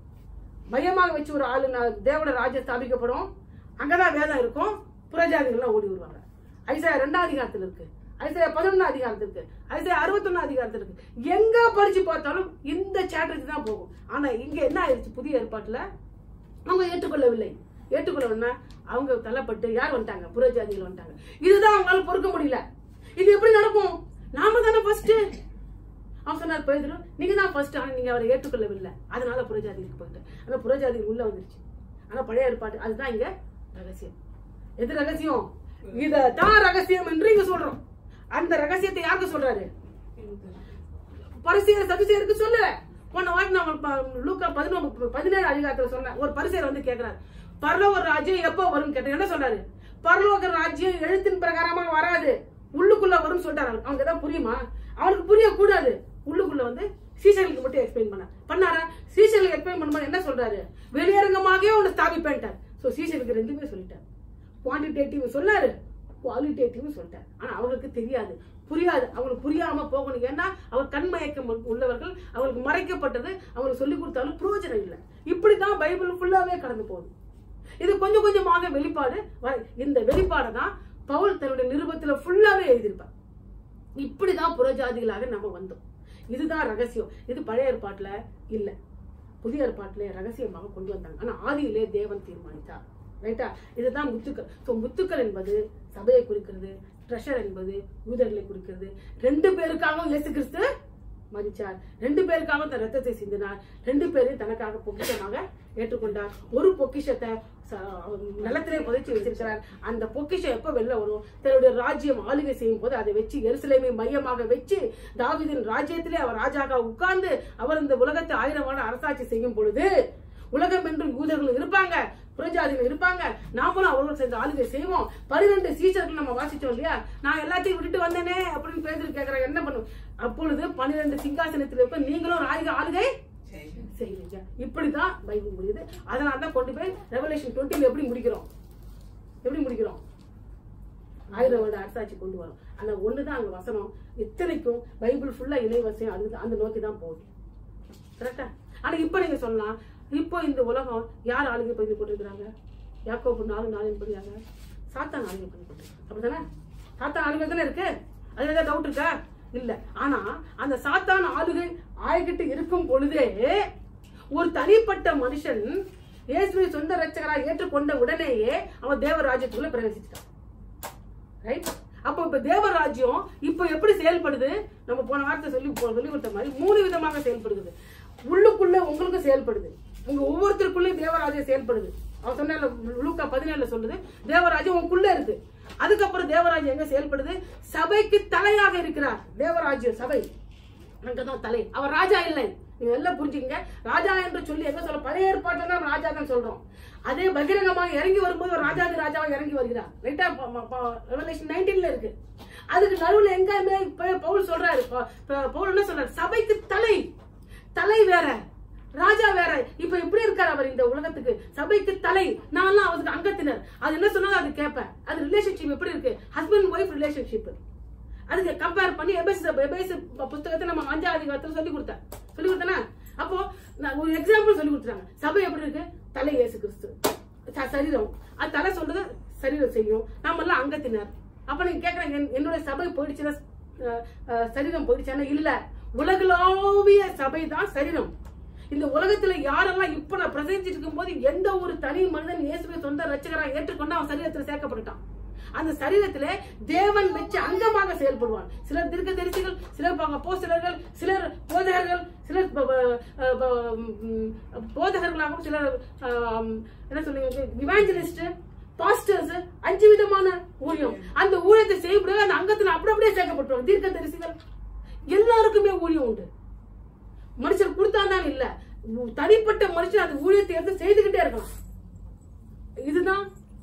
மையமாக வச்சு ஒரு ஆளு நா- தேவன ராஜ்யம் ஸ்தாபிக்கப்படும் அங்கதான் வேதம் இருக்கும் புறஜாதிகள்லாம் ஓடி வருவாங்க ஐசாயா ரெண்டாம் அதிகாரத்தில் இருக்கு ஐசாயா பதினொன்னாம் அதிகாரத்தில் இருக்கு ஐசாயா அறுபத்தொன்னாம் அதிகாரத்தில் இருக்கு எங்க படிச்சு பார்த்தாலும் இந்த சாப்டருக்கு தான் போகும் ஆனா இங்க என்ன ஆயிடுச்சு புதிய ஏற்பாட்டுல அவங்க ஏற்றுக்கொள்ளவில்லை ஏற்றுக்கொள்ளவில்லை அவங்க தள்ளப்பட்டு யார் வந்துட்டாங்க புறஜாதிகள் வந்துட்டாங்க இதுதான் அவங்களால பொறுக்க முடியல இது எப்படி நடக்கும் நாம தானே ஃபர்ஸ்ட் அவன் சொன்னார் பேதுரு நீங்க தான் ஃபர்ஸ்ட் ஆனா நீங்க அவரை ஏற்றுக்கொள்ளவில்லை அதனால புறஜாதிகளுக்கு போயிட்டு ஆனா புறஜாதிகள் உள்ள வந்துருச்சு ஆனா பழைய ஏற்பாடு அதுதான் இங்க ரகசியம் எது ரகசியம் இததான் ரகசியம் என்று இங்க சொல்றோம் அந்த ரகசியத்தை யாருக்கு சொல்றாரு பரிசெயர் சதுசேருக்கு சொல்லு போன வாட்டி நான் ப- லூக்கா பதினொன்று பதினேழு அதிகாரத்துல சொன்னேன் ஒரு பரிசெயர் வந்து கேக்குறாரு பரலோக ராஜ்யம் எப்போ வரும் கேட்டேன் என்ன சொல்றாரு பரலோக ராஜ்யம் எழுத்தின் பிரகாரமா வராது உள்ளுக்குள்ள வரும்னு சொல்லிட்டாரு அவனுக்கு. அவனுக்கு ஏதாவது புரியுமா அவனுக்கு புரியக்கூடாது உள்ளுக்குள்ள வந்து சீசர்களுக்கு மட்டும் எக்ஸ்பிளைன் பண்ண பண்ணாரா சீசர்களுக்கு எக்ஸ்பிளைன் பண்ணும்போது என்ன சொல்றாரு வெளியரங்கமாகவே ஒன்னு ஸ்தாபிப்பேன்ட்டார் சோ சீசர்களுக்கு ரெண்டுமே சொல்லிட்டார் குவான்டிடேட்டிவ் சொன்னாரு குவாலிட்டேட்டிவ் சொல்லிட்டார் ஆனா அவங்களுக்கு தெரியாது புரியாது அவங்களுக்கு புரியாம போகணும் ஏன்னா அவர் கண்மயக்கம் உள்ளவர்கள் அவங்களுக்கு மறைக்கப்பட்டது அவங்களுக்கு சொல்லி கொடுத்தாலும் பிரயோஜனம் இல்லை இப்படிதான் பைபிள் ஃபுல்லாவே கடந்து போகுது இது கொஞ்சம் கொஞ்சமாக வெளிப்பாடு வ- இந்த வெளிப்பாடை தான் பவுல் தன்னுடைய நிருபத்துல ஃபுல்லாவே எழுதியிருப்பார் இப்படிதான் புறஜாதிகளாக நம்ம வந்தோம் இதுதான் ரகசியம் இது பழைய ஏற்பாட்டுல இல்ல புதிய ஏற்பாட்டுல ரகசியமாக கொண்டு வந்தாங்க ஆனா ஆதியிலே தேவன் தீர்மானித்தார் ரைட்டா இதுதான் முத்துக்கள் ஸோ முத்துக்கள் என்பது சபையை குறிக்கிறது ட்ரெஷர் என்பது யூதர்களை குறிக்கிறது ரெண்டு பேருக்காகவும் இயேசு கிறிஸ்து மரிச்சார் ரெண்டு பேருக்காகவும் தன் ரத்தத்தை சிந்தினார் ரெண்டு பேரையும் தனக்காக பொக்கிஷமாக ஏற்றுக்கொண்டார் ஒரு பொக்கிஷத்தை ச- நிலத்திலே புதைச்சி வச்சிருக்கிறார் அந்த பொக்கிஷம் எப்ப வெளில வரும் தன்னுடைய ராஜ்யம் ஆளுகை செய்யும் போது அதை வச்சு எருசலேமை மையமாக வச்சு தாவீதின் ராஜ்யத்திலே அவர் ராஜாக உட்கார்ந்து அவர் இந்த உலகத்தை ஆயிரம் வருட அரசாட்சி செய்யும் பொழுது உலகம் என்றும் யூதர்கள் இருப்பாங்க புரஜாதிகள் இருப்பாங்க நாமளும் அவரோடு சேர்ந்து ஆளுகை செய்வோம் பன்னிரெண்டு சீசர்கள் நம்ம வாசிச்சோம் இல்லையா நான் எல்லாத்தையும் விட்டுட்டு வந்தேனே அப்படின்னு பேதர் கேக்குறாங்க என்ன பண்ணும் அப்பொழுது பன்னிரெண்டு சிங்காசனத்தில் இருக்க நீங்களும் ராஜ ஆளுகை செய்வீங்க இப்படிதான் பைபிள் முடியுது அதனால தான் கொண்டு போய் ரெவலேஷன் டுவெண்ட்டில எப்படி முடிக்கிறோம் எப்படி முடிக்கிறோம் ஆயிரம் வருட அரசாட்சி கொண்டு வரும் அந்த ஒண்ணுதான் அங்க வசனம் இத்தனைக்கும் பைபிள் ஃபுல்லா இணைவசம் அது அந்த நோக்கி தான் போகுது கரெக்டா ஆனா இப்ப நீங்க சொல்லலாம் இப்போ இந்த உலகம் யார் ஆளுகை பண்ணி கொண்டிருக்கிறாங்க யாக்கோபு நாலு நாளின் படியாக சாத்தான் ஆளுகை பண்ணி கொண்டிருக்காங்க அப்படிதானே சாத்தான் ஆளுகை தானே இருக்கு அதுல ஏதாவது டவுட் இருக்கா இல்ல ஆனா அந்த சாத்தான் ஆளுகை ஆகிட்டு இருக்கும் பொழுதே ஒரு தனிப்பட்ட மனுஷன் இயேசுவை சொந்த ரட்சகராக ஏற்றுக்கொண்ட உடனேயே அவன் தேவராஜ்யத்துக்குள்ள பிரவேசிச்சிட்டான் ரைட் அப்போ இப்ப தேவராஜ்யம் இப்ப எப்படி செயல்படுது நம்ம போன வார்த்தை சொல்லி போ- சொல்லி கொடுத்த மாதிரி மூணு விதமாக செயல்படுது உள்ளுக்குள்ள உங்களுக்கு செயல்படுது உங்க ஒவ்வொருத்தருக்குள்ளயும் தேவராஜ்யம் செயல்படுது அவன் சொன்ன லூக்கா பதினேழுல சொல்லுது தேவராஜ்யம் உங்களுக்குள்ள இருக்கு அதுக்கப்புறம் தேவராஜ்யம் எங்க செயல்படுது சபைக்கு தலையாக இருக்கிறார் தேவராஜ்யம் சபை அங்கதான் தலை அவர் ராஜா இல்லை நீங்க எல்லாம் புரிஞ்சுக்கங்க ராஜா என்று சொல்லி எங்க சொல்ல பழைய ஏற்பாட்டில் தான் ராஜா தான் சொல்றோம் அதே பகிரங்கமாக இறங்கி வரும்போது ஒரு ராஜாதி ராஜாவா இறங்கி வருகிறார் ரைட்டா ரெவலேஷன் நைன்டீன்ல இருக்கு அதுக்கு நடுவுல எங்கேயுமே இப்ப பவுல் சொல்றாரு ப- ப- பவுல் என்ன சொல்றாரு சபைக்கு தலை தலை வேற ராஜா வேற இப்ப எப்படி இருக்காரு அவர் இந்த உலகத்துக்கு சபைக்கு தலை நான்லாம் அவருக்கு அங்கத்தினர் அது என்ன சொன்னாலும் அது கேட்பேன் அது ரிலேஷன்ஷிப் எப்படி இருக்கு ஹஸ்பண்ட் ஒய்ஃப் ரிலேஷன்ஷிப் அதுக்கு கம்பேர் பண்ணி எபேஸ் எபேஸ் புத்தகத்தை நம்ம அஞ்சாவது அதிகாரத்துல சொல்லி கொடுத்தேன் சொல்லி கொடுத்தேனா அப்போ நான் ஒரு எக்ஸாம்பிள் சொல்லி கொடுத்துறாங்க சபை எப்படி இருக்கு தலை இயேசு கிறிஸ்து ச- சரீரம் அது தலை சொல்றது சரீரம் செய்யும் நாம எல்லாம் அங்கத்தினர் அப்ப நீங்க கேக்குறாங்க என்- என்னோட சபை போயிடுச்சுன்னா அஹ், அஹ், சரீரம் போயிடுச்சானா இல்ல உலகளாவிய சபை தான் சரீரம் இந்த உலகத்துல யாரெல்லாம் இப்ப நான் பிரசங்கிச்சிட்டு இருக்கும்போது எந்த ஒரு தனி மனிதன் இயேசுவை சொந்த ரட்சகரா ஏற்றுக்கொண்டு அவன் சரீரத்துல சேர்க்கப்பட்டுட்டான் அந்த சரீரத்திலே தேவன் வச்சு அங்கமாக செயல்படுவான் சிலர் தீர்க்கதரிசிகள் சிலர் அப்போஸ்தலர்கள் சிலர் போதகர்கள் சிலர் ப- ப- அஹ் ப- உம் போதகர்களாகவும் சிலர் ஆம், என்ன சொல்லுங்க இவாஞ்சலிஸ்ட் பாஸ்டர்ஸ் அஞ்சு விதமான ஊழியம் அந்த ஊழியத்தை செய்யப்படுவது அந்த அங்கத்துல அப்படி அப்படியே சேர்க்கப்பட்டுருவாங்க தீர்க்கதரிசிகள் எல்லாருக்குமே ஊழியம் உண்டு மனுஷன் கொடுத்தாதான் இல்ல தனிப்பட்ட மனுஷன் அந்த ஊழியத்தை எடுத்து செய்துகிட்டே இருக்கலாம் இதுதான்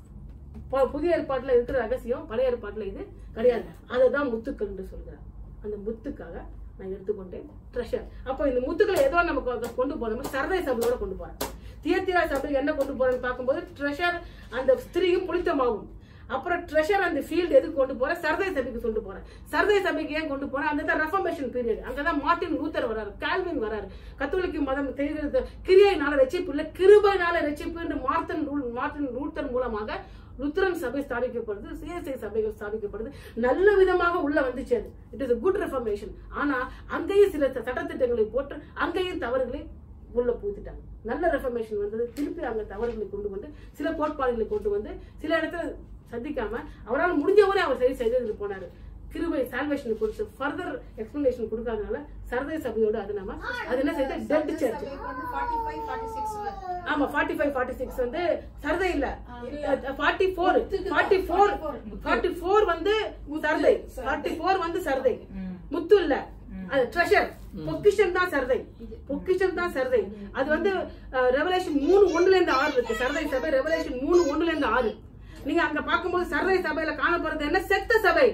ப- புதிய ஏற்பாட்டுல இருக்கிற ரகசியம் பழைய ஏற்பாட்டுல இது கிடையாது அதுதான் முத்துக்கள் என்று சொல்கிறார் அந்த முத்துக்காக நான் எடுத்துக்கொண்டேன் ட்ரெஷர் அப்போ இந்த முத்துக்களை ஏதோ நமக்கு அங்க கொண்டு போனோம் சரதை சபையோட கொண்டு போறேன் தியத்திரா சபையில் என்ன கொண்டு போறேன்னு பார்க்கும்போது ட்ரெஷர் அந்த ஸ்திரீயும் புளித்தமாகும் அப்புறம் ட்ரெஷர் அந்த ஃபீல்டு எதுக்கு கொண்டு போறேன் சரதை சபைக்கு கொண்டு போறேன் சரதை சபைக்கு ஏன் கொண்டு போறேன் அந்த ரெஃபர்மேஷன் பீரியட் அங்கதான் மார்ட்டின் லூத்தர் வராரு கால்வின் வராரு கத்தோலிக்க மதம் தெரிகிறது கிரியைனால ரட்சிப்பு இல்ல கிருபைனால ரட்சிப்பு என்று மார்த்தன் லூ- மார்ட்டின் லூத்தர் மூலமாக லுத்தரன் சபை ஸ்தாபிக்கப்படுது சிஎஸ்ஐ சபைகள் ஸ்தாபிக்கப்படுது நல்ல விதமாக உள்ள வந்துச்சு அது இட் இஸ் குட் ரெஃபர்மேஷன் ஆனா அங்கேயும் சில த- சட்டத்திட்டங்களை போட்டு அங்கேயும் தவறுகளை உள்ள பூத்துட்டாங்க நல்ல ரெஃபர்மேஷன் வந்தது திருப்பி அங்க தவறுகளை கொண்டு வந்து சில கோட்பாடுகளை கொண்டு வந்து சில இடத்துல சந்திக்காம அவரால் முடிஞ்சவரை அவர் சரி செய்து போனாரு கிருபை சால்வேஷன் கொடுத்து ஃபர்தர் எக்ஸ்பிளனேஷன் கொடுக்காதனால சரதை சபையோடு அது நம்ம அது என்ன செய்யுது டெட் சர்ச் சபைக்கு வந்து 45 46 ஆமா 45 ஃபைவ் ஃபார்ட்டி சிக்ஸ் வந்து சரதை இல்ல forty four forty four forty four வந்து சரதை ஃபார்ட்டி ஃபோர் வந்து சரதை முத்து இல்ல அது ட்ரெஷர் பொக்கிஷன் தான் சரதை பொக்கிஷன் தான் சரதை அது வந்து ரெவலேஷன் மூணு ஒண்ணுல இருந்து ஆறு இருக்கு சரதை சபை ரெவலேஷன் மூணு ஒண்ணுல இருந்து ஆறு நீங்க அங்க பார்க்கும்போது சரதை சபையில காணப்படுறது என்ன செத்த சபை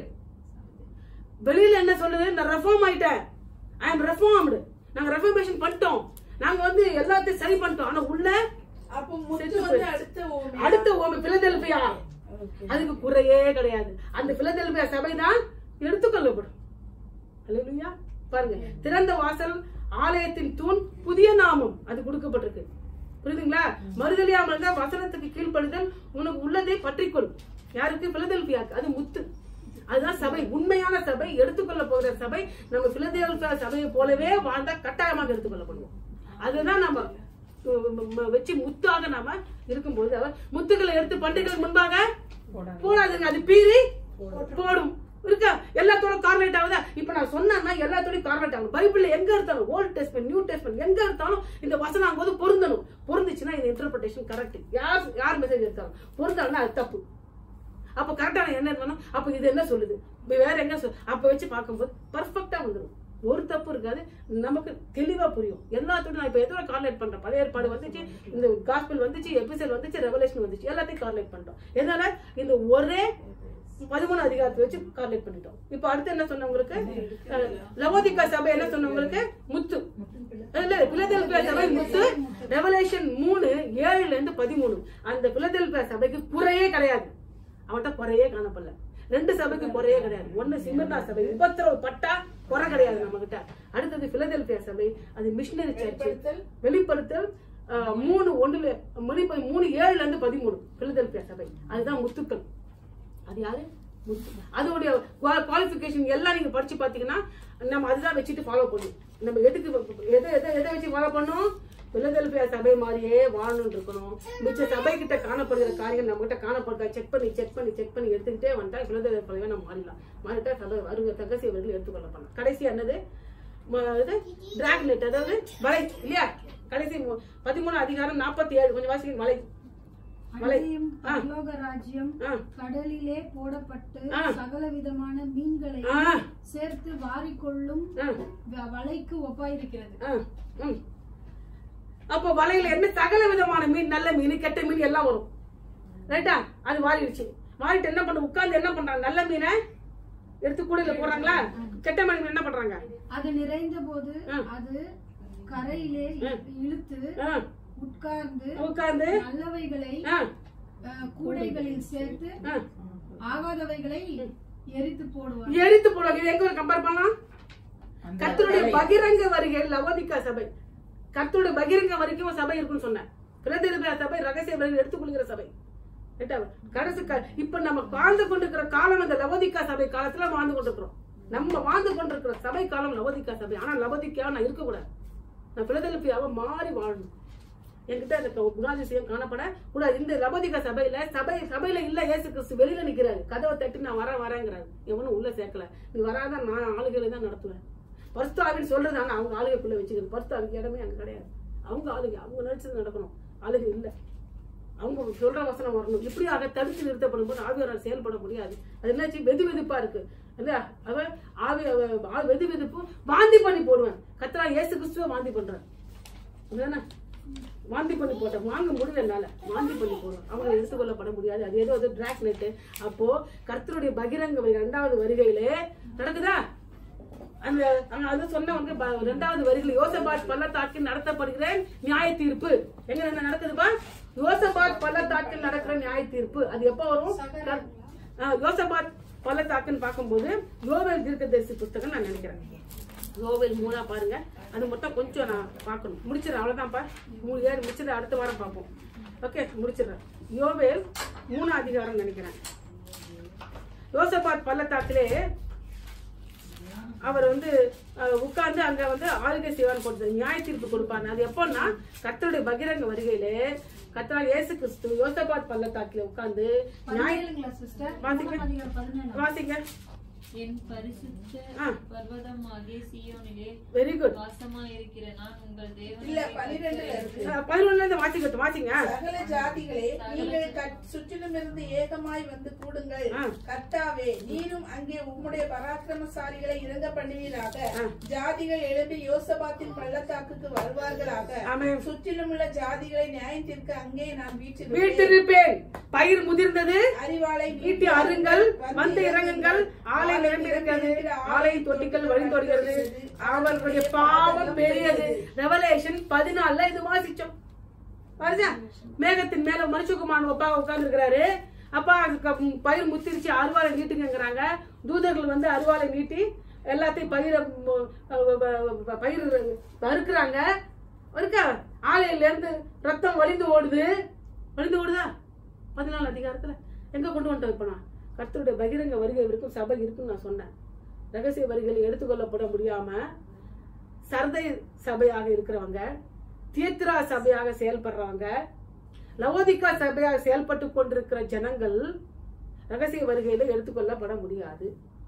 வெளியில என்ன சொல்லுது நான் ரெஃபார்ம் ஆயிட்டேன் ஐ அம் ரெஃபார்ம்டு நாங்க ரெஃபர்மேஷன் பண்ணிட்டோம் நாங்க வந்து எல்லாத்தையும் சரி பண்ணிட்டோம் ஆனா உள்ள அப்போ முத்து வந்து அடுத்த ஓமை அடுத்த ஓமை பிலதெல்பியா அதுக்கு குறையே கிடையாது அந்த பிலதெல்பியா சபை தான் எடுத்துக்கொள்ளப்படும் அல்லேலூயா பாருங்க திறந்த வாசல் ஆலயத்தின் தூண் புதிய நாமம் அது கொடுக்கப்பட்டிருக்கு புரியுதுங்களா மறுதலியாமல் இருந்தா வசனத்துக்கு கீழ்ப்படுதல் உனக்கு உள்ளதை பற்றிக்கொள் யாருக்கு பிலதெல்பியாக்கு அது முத்து அதுதான் சபை உண்மையான சபை எடுத்துக்கொள்ள போகிற சபை நம்ம பிலதெல்பியா சபையை போலவே வாழ்ந்தா கட்டாயமாக எடுத்துக்கொள்ளப்படுவோம் அதுதான் நம்ம உம், உம், வச்சு முத்தாக நாம இருக்கும்போது அவர் முத்துக்களை எடுத்து பண்டிகைகள் முன்பாக போடாதுங்க அது பீறி போடும் இருக்கா எல்லாத்தோட கார்னேட் ஆகுதா இப்ப நான் சொன்னேன்னா எல்லாத்தோடய கார்னேட் ஆகும் பைபிள்ல எங்க எடுத்தாலும் ஓல்ட் டெஸ்ட்மெண்ட் நியூ டெஸ்ட்மெண்ட் எங்க எடுத்தாலும் இந்த வசனம் போது பொருந்தணும் பொருந்துச்சுன்னா இந்த இன்டர்பிரேஷன் கரெக்ட் யார் யார் மெசேஜ் எடுத்தாலும் பொருந்தாலும் அது தப்பு அப்ப கரெக்டான என்ன இருக்கணும் அப்ப இது என்ன சொல்லுது இப்ப வேற என்ன சொல் அப்ப வச்சு பார்க்கும்போது பர்ஃபெக்டா வந்துடும் ஒரு தப்பு இருக்காது நமக்கு தெளிவா புரியும் எல்லாத்தோட நான் இப்ப எதோ கார்லேட் பண்றேன் பழைய ஏற்பாடு வந்துச்சு இந்த காஸ்பிள் வந்துச்சு எபிசோட் வந்துச்சு ரெவலேஷன் வந்துச்சு எல்லாத்தையும் கார்லேட் பண்றோம் எதனால இந்த ஒரே பதிமூணு அதிகாரத்தை வச்சு கார்லேட் பண்ணிட்டோம் இப்ப அடுத்து என்ன சொன்னவங்களுக்கு அஹ், லவோதிகா சபை என்ன சொன்னவங்களுக்கு முத்து இல்ல பிலதெல்பியா சபை முத்து ரெவலேஷன் மூணு ஏழுல இருந்து பதிமூணு அந்த பிலதெல்பியா சபைக்கு குறையே கிடையாது அவன்கிட்ட குறையே காணப்படல ரெண்டு சபைக்கு குறையே கிடையாது ஒண்ணு சிமர்னா சபை உபத்திரவு பட்டா குறை கிடையாது நம்ம கிட்ட அடுத்தது பிலதெல்பியா சபை அது மிஷினரி சர்ச் வெளிப்படுத்தல் அஹ், மூணு ஒண்ணுல வெளிப்ப- மூணு ஏழுல இருந்து பதிமூணு பிலதெல்பியா சபை அதுதான் முத்துக்கள் அது யாரு முத்து. அதோடைய குவாலிஃபிகேஷன் எல்லாம் நீங்க படிச்சு பாத்தீங்கன்னா நம்ம அதுதான் வச்சுட்டு ஃபாலோ பண்ணும் நம்ம எதுக்கு எதை எதை எதை வச்சு ஃபாலோ பண்ணோம் பிலதெல்பியா சபை மாதிரியே வாழணும்னு இருக்கணும் மிச்ச சபை கிட்ட காணப்படுகிற காரியங்கள் நம்ம கிட்ட காணப்படுதா செக் பண்ணி செக் பண்ணி செக் பண்ணி எடுத்துக்கிட்டே வந்துட்டா பிலதெல்பியாவே நம்ம மாறிடலாம் மாறிட்டா சபை வருக ரகசிய வரைக்கும் எடுத்துக்கொள்ள பண்ணலாம் கடைசி என்னது ம- இது டிராக்லெட் அதாவது வலை இல்லையா கடைசி மு- பதிமூணு அதிகாரம் நாற்பத்தி ஏழு கொஞ்சம் வாசிக்க வலை வலை அன்றியும் ஆ. பரலோக ராஜ்யம் ஆ. கடலிலே போடப்பட்டு ஆ. சகல விதமான மீன்களை ஆ சேர்த்து வாரிக்கொள்ளும் ஆ வ- வலைக்கு ஒப்பாயிருக்கிறது ஆ, ம். அப்போ வலையில என்ன சகல விதமான மீன் நல்ல மீன் கெட்ட மீன் எல்லாம் வரும் ரைட்டா அது வாரிடுச்சு வாரிட்டு என்ன பண்ண உட்கார்ந்து என்ன பண்றாங்க நல்ல மீனை எடுத்து கூடையில போடுறாங்களா கெட்ட மீன் என்ன பண்றாங்க அது நிறைந்த போது ஆ. அது கரையிலே இழுத்து ஆ, உட்கார்ந்து உட்கார்ந்து நல்லவைகளை ஆ, அஹ், கூடைகளில் சேர்த்து ஆ. ஆகாதவைகளை எரித்து போடுவார் எரித்து போடுவாங்க இது எங்க கம்பேர் பண்ணலாம் அந்த கர்த்தருடைய கரை. பகிரங்க வருகை லவோதிக்கா சபை கர்த்தருடைய பகிரங்க வரைக்கும் சபை இருக்குன்னு சொன்னேன் பிறந்திருக்கிற சபை ரகசிய வருகை எடுத்துக்கொள்கிற சபை ரைட்டா? கடைசி க- இப்ப நம்ம வாழ்ந்து கொண்டிருக்கிற காலம் அந்த லவோதிக்கா சபை காலத்துல வாழ்ந்து கொண்டிருக்கிறோம் நம்ம வாழ்ந்து கொண்டிருக்கிற சபை காலம் லவோதிக்கா சபை ஆனா லவோதிக்கா நான் இருக்கக்கூடாது நான் பிளதெல்பியாவை மாறி வாழணும் என்கிட்ட அந்த க- குணாதிசயம் காணப்பட கூடாது இந்த லபோதிக சபையில சபை சபையில இல்ல இயேசு கிறிஸ்து வெளியில நிக்கிறாரு கதவை தட்டி நான் வரேன் வரேங்கிறாரு எவனும் உள்ள சேர்க்கல நீ வராதான் நான் ஆளுகளை தான் நடத்துவேன் பரிசுத்தாவின்னு சொல்றது ஆனா அவங்க ஆளுகைக்குள்ள வச்சுக்கிறது பரிசுத்தாவிக்கு இடமே அங்க கிடையாது அவங்க ஆளுகை அவங்க நினைச்சது நடக்கணும் ஆளுகை இல்ல அவங்க சொல்ற வசனம் வரணும் இப்படியாக தடுத்து நிறுத்தப்படும் போது ஆவியாரால் செயல்பட முடியாது அது என்னாச்சு வெது வெதுப்பா இருக்கு இல்ல அவ ஆவி அவ- ஆ- வெது வெதுப்பு வாந்தி பண்ணி போடுவேன் கத்தரா இயேசு கிறிஸ்துவ வாந்தி பண்றேன் அப்படிதானே வாந்தி பண்ணி போட்டேன் வாங்க முடியல என்னால வாந்தி பண்ணி போடுவேன் அவங்க எடுத்துக்கொள்ளப்பட முடியாது அது ஏதோ அது டிராக் நெட் அப்போ கர்த்தருடைய பகிரங்க வருகை இரண்டாவது வருகையிலே நடக்குதா அந்த அங்க அது சொன்னவங்க ப- இரண்டாவது வரிகள் யோசபாத் பள்ளத்தாக்கில் நடத்தப்படுகிற நியாய தீர்ப்பு எங்க என்ன நடக்குதுப்பா யோசபாத் பள்ளத்தாக்கில் நடக்கிற நியாய தீர்ப்பு அது எப்ப வரும் கர்- ஆ, யோசபாத் பள்ளத்தாக்குன்னு பார்க்கும்போது யோவேல் தீர்க்கதரிசி புஸ்தகம் நான் நினைக்கிறேன் யோவேல் மூணா பாருங்க அது மட்டும் கொஞ்சம் நான் பார்க்கணும் முடிச்சிடறேன் அவ்வளவுதான்ப்பா மூணு ஏழு முடிச்சிட அடுத்த வாரம் பார்ப்போம் ஓகே முடிச்சிடுறேன் யோவேல் மூணு அதிகாரம் நினைக்கிறேன் யோசபாத் பள்ளத்தாக்கிலே அவர் வந்து அஹ், உட்கார்ந்து அங்க வந்து ஆளுகை செய்வான்னு போட்டு நியாய தீர்ப்பு கொடுப்பாரு அது எப்போன்னா கர்த்தருடைய பகிரங்க வருகையிலே கர்த்தரா இயேசு கிறிஸ்து யோசபாத் பள்ளத்தாக்கில உட்கார்ந்து நியாய பதினேழுங்களா சிஸ்டர் வாசிங்க. அதிகாரம் பதினேழு வாசிங்க என் பரிசுத்த ஆ. பர்வதமாகிய சீயோனிலே வெரி குட் வாசமாயிருக்கிற நான் உங்கள் இல்ல தேவன் பனிரெண்டுல இருக்கு பதினொன்னுல இருந்து வாசிக்கட்டும் வாசிங்க சகல ஜாதிகளே நீங்கள் கட்- சுற்றிலும் இருந்து ஏகமாய் வந்து கூடுங்கள் ஆ. கர்த்தாவே நீரும் அங்கே உம்முடைய பராக்கிரமசாலிகளை இறங்க பண்ணுவீராக ஆ. ஜாதிகள் எழும்பி யோசபாத்தின் பள்ளத்தாக்குக்கு வருவார்களாக ஆமென். சுற்றிலும் உள்ள ஜாதிகளை நியாயத்திற்கு அங்கே நான் வீட்டில் வீட்டிருப்பேன் பயிர் முதிர்ந்தது அறிவாளை வீட்டு அருங்கள் வந்து இறங்குங்கள் ஆலை நிரம்பியிருக்கிறது ஆலை தொட்டிகள் வழிந்தோடுகிறது அவர்களுடைய பாவம் பெரியது ரெவலேஷன் பதினாலுல இது வாசிச்சோம் வருதா மேகத்தின் மேல மனுஷகுமார் அப்பா உட்கார்ந்து அப்பா அதுக்கு ம், பயிர் முத்திருச்சு அருவாளை நீட்டுங்கிறாங்க தூதர்கள் வந்து அருவாளை நீட்டி எல்லாத்தையும் பயிரை ம், அஹ், வ- வ- பயிர் வறுக்கிறாங்க இருக்கா ஆலையில இருந்து ரத்தம் வழிந்து ஓடுது வழிந்து ஓடுதா பதினாலு அதிகாரத்துல எங்க கொண்டு வந்துட்டோம் இப்ப நான் கர்த்தருடைய பகிரங்க வருகை வரைக்கும் சபை இருக்குன்னு நான் சொன்னேன் ரகசிய வரிகளை எடுத்துக்கொள்ளப்பட முடியாம சர்தை சபையாக இருக்கிறவங்க தியத்ரா சபையாக செயல்படுறவங்க லவோதிகா சபையாக செயல்பட்டு கொண்டிருக்கிற ஜனங்கள் ரகசிய வருகையில எடுத்துக்கொள்ளப்பட முடியாது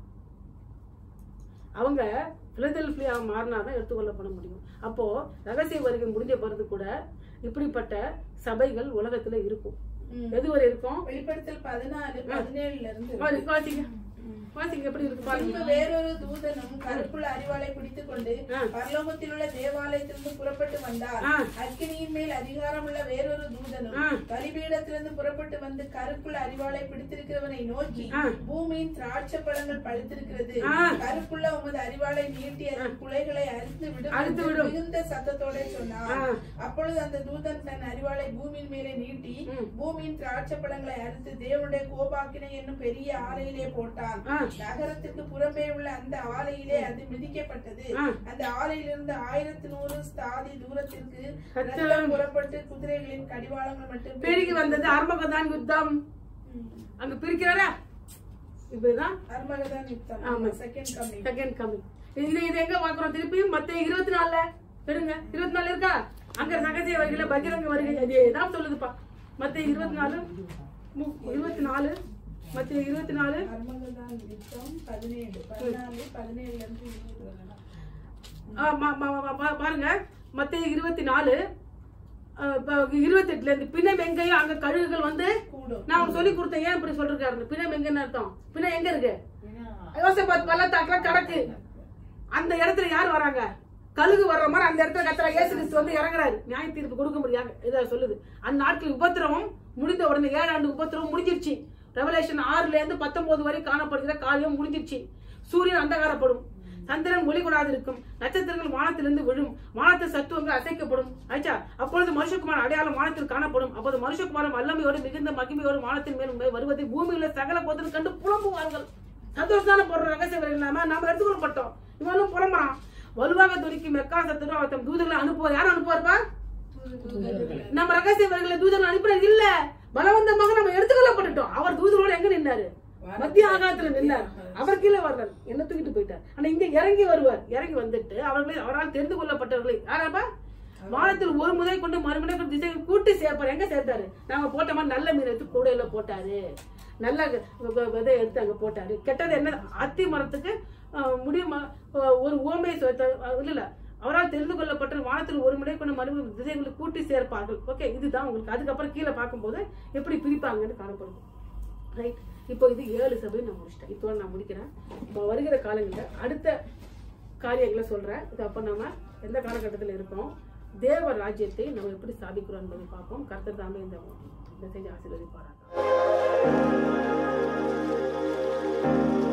அவங்க பிலதெல்பியா மாறினாதான் எடுத்துக்கொள்ளப்பட முடியும் அப்போ ரகசிய வருகை முடிஞ்ச பிறகு கூட இப்படிப்பட்ட சபைகள் உலகத்துல இருக்கும் ம். எதுவரை இருக்கும் வெளிப்படுத்தல் பதினாலு பதினேழுல இருந்து வாசி- வாசிங்க வாசிங்க எப்படி இருக்கு பாருங்க பின்பு வேறொரு தூதனும் கருப்புள்ள அறிவாளை பிடித்துக் கொண்டு ஆ. பரலோகத்தில் உள்ள தேவாலயத்திலிருந்து புறப்பட்டு வந்தார் ஆ. அக்கினியின் மேல் அதிகாரம் உள்ள வேறொரு தூதனும் ஆ. பலிபீடத்திலிருந்து புறப்பட்டு வந்து கருப்புள்ள அறிவாளை பிடித்திருக்கிறவனை நோக்கி ஆ. பூமியின் திராட்சை பழங்கள் பழுத்திருக்கிறது ஆ. கருப்புள்ள உமது அறிவாளை நீட்டி அதன் குலைகளை அறுத்து விடும் அறுத்து என்று விடும். மிகுந்த சத்தத்தோட சொன்னார் ஆ. அப்பொழுது அந்த தூதன் தன் அறிவாளை பூமியின் மேலே நீட்டி ம். பூமியின் திராட்சை பழங்களை அறுத்து தேவனுடைய கோபாக்கினை என்னும் பெரிய ஆலையிலே போட்டான் ஆ. நகரத்துக்கு புறம்பே உள்ள அந்த ஆலையிலே அது மிதிக்கப்பட்டது ஆ. அந்த ஆலையிலிருந்து ஆயிரத்தி நூறு ஸ்தாதி தூரத்திற்கு கர்த்தர் ரத்தம் புறப்பட்டு குதிரைகளின் கடிவாளங்கள் மட்டும் பெருகி வந்தது அர்மகதான் யுத்தம் அங்க பிரிக்கிறாரா இப்படிதான் அர்மகதான் யுத்தம் ஆமா. செகண்ட் கம்மிங் செகண்ட் கமிங் இது இது எங்க பாக்குறோம் திருப்பியும் மத்த இருபத்தி நாலுல எடுங்க இருபத்தி நாலு இருக்கா அங்க ரகசிய வருகையில பகிரங்க வருகை அதேதான் சொல்லுதுப்பா மத்த இருபத்தி நாலு மு- இருபத்தி நாலு மத்த இருபத்தி நாலு அர்மகதான் யுத்தம் பதினேழு பதினாலு பதினேழுல இருந்து இருபது வரலாம். ஆ, ம- ம- ம- பா- பாருங்க மத்த இருபத்தி நாலு இருபத்தி எட்டுல இருந்து பிணம் எங்கேயும் அங்க கழுகுகள் வந்து கூடும் நான் உங்களுக்கு சொல்லி கொடுத்தேன் ஏன் இப்படி சொல்றாரு பிணம் எங்கன்னு அர்த்தம் பிணம் எங்க இருக்கு யோசபாத் பள்ளத்தாக்குல கிடக்கு அந்த இடத்துல யார் வராங்க கழுகு வர்ற மாதிரி அந்த இடத்துல கத்திர இயேசு கிறிஸ்து வந்து இறங்குறாரு நியாய தீர்ப்பு கொடுக்க முடியாது இதை சொல்லுது அந்த நாட்கள் உபத்திரவம் முடிந்த உடனே ஏழு ஆண்டு உபத்திரவம் முடிஞ்சிருச்சு ரெவலேஷன் ஆறுல இருந்து பத்தொன்பது வரை காணப்படுகிற காரியம் முடிஞ்சிருச்சு சூரியன் அந்தகாரப்படும் சந்திரன் ஒளி கொடாது இருக்கும் நட்சத்திரங்கள் வானத்திலிருந்து விழும் வானத்தில் சத்துவங்கள் அசைக்கப்படும் ஆச்சா அப்பொழுது மனுஷகுமார் அடையாளம் வானத்தில் காணப்படும் அப்போது மனுஷகுமாரம் வல்லமையோடு மிகுந்த மகிமையோடு வானத்தின் மேல் மே- வருவதை பூமியில சகல போதிலும் கண்டு புலம்புவார்கள் சந்தோஷத்தான போடுற ரகசியம் இல்லாம நாம எடுத்துக்கொள்ளப்பட்டோம் இவனும் புலம்புறான் வலுவாக துணிக்கும் மெக்கா சத்துரும் அவர் தம் தூதர்களை அனுப்புவார் யார் அனுப்புவார்ப்பா நம்ம ரகசிய வரைகளை தூதர்கள் அனுப்புறது இல்ல பலவந்தமாக நம்ம எடுத்துக்கொள்ளப்பட்டுட்டோம் அவர் தூதரோட எங்க நின்னாரு மத்திய ஆகாயத்துல நின்னார் அவர் கீழே வர்றார் என்ன தூக்கிட்டு போயிட்டார் ஆனா இங்க இறங்கி வருவார் இறங்கி வந்துட்டு அவர்களை அவரால் தெரிந்து கொள்ளப்பட்டவர்களை யாராப்பா வானத்தில் ஒரு முறை கொண்டு மறுமுறை கொண்டு திசை கூட்டி சேர்ப்பார் எங்க சேர்த்தாரு நாங்க போட்ட மாதிரி நல்ல மீன் எடுத்து கூடையில போட்டாரு நல்ல வ- வ- விதை எடுத்து அங்க போட்டாரு கெட்டது என்ன அத்தி மரத்துக்கு அஹ், முடியுமா அஹ், ஒரு ஓமையை சொத்த- அஹ், இல்ல இல்ல அவரால் தெரிந்து கொள்ளப்பட்ட வானத்தில் ஒரு முறை கொண்டு மறுபடியும் திசைகளை கூட்டி சேர்ப்பார்கள் ஓகே இதுதான் உங்களுக்கு அதுக்கப்புறம் கீழே பார்க்கும்போது எப்படி பிரிப்பாங்கன்னு காணப்படும் ரைட் இப்போ இது ஏழு சபை நான் முடிச்சிட்டேன் இப்போ நான் முடிக்கிறேன் இப்போ வருகிற காலங்களில் அடுத்த காரியங்களை சொல்றேன் இது அப்போ நம்ம எந்த காலகட்டத்தில் இருக்கோம் தேவ ராஜ்யத்தை நம்ம எப்படி ஸ்தாபிக்கிறோம் என்பதை பார்ப்போம் கர்த்தர் தாமே இந்த மெசேஜ் ஆசீர்வதிப்பாராங்க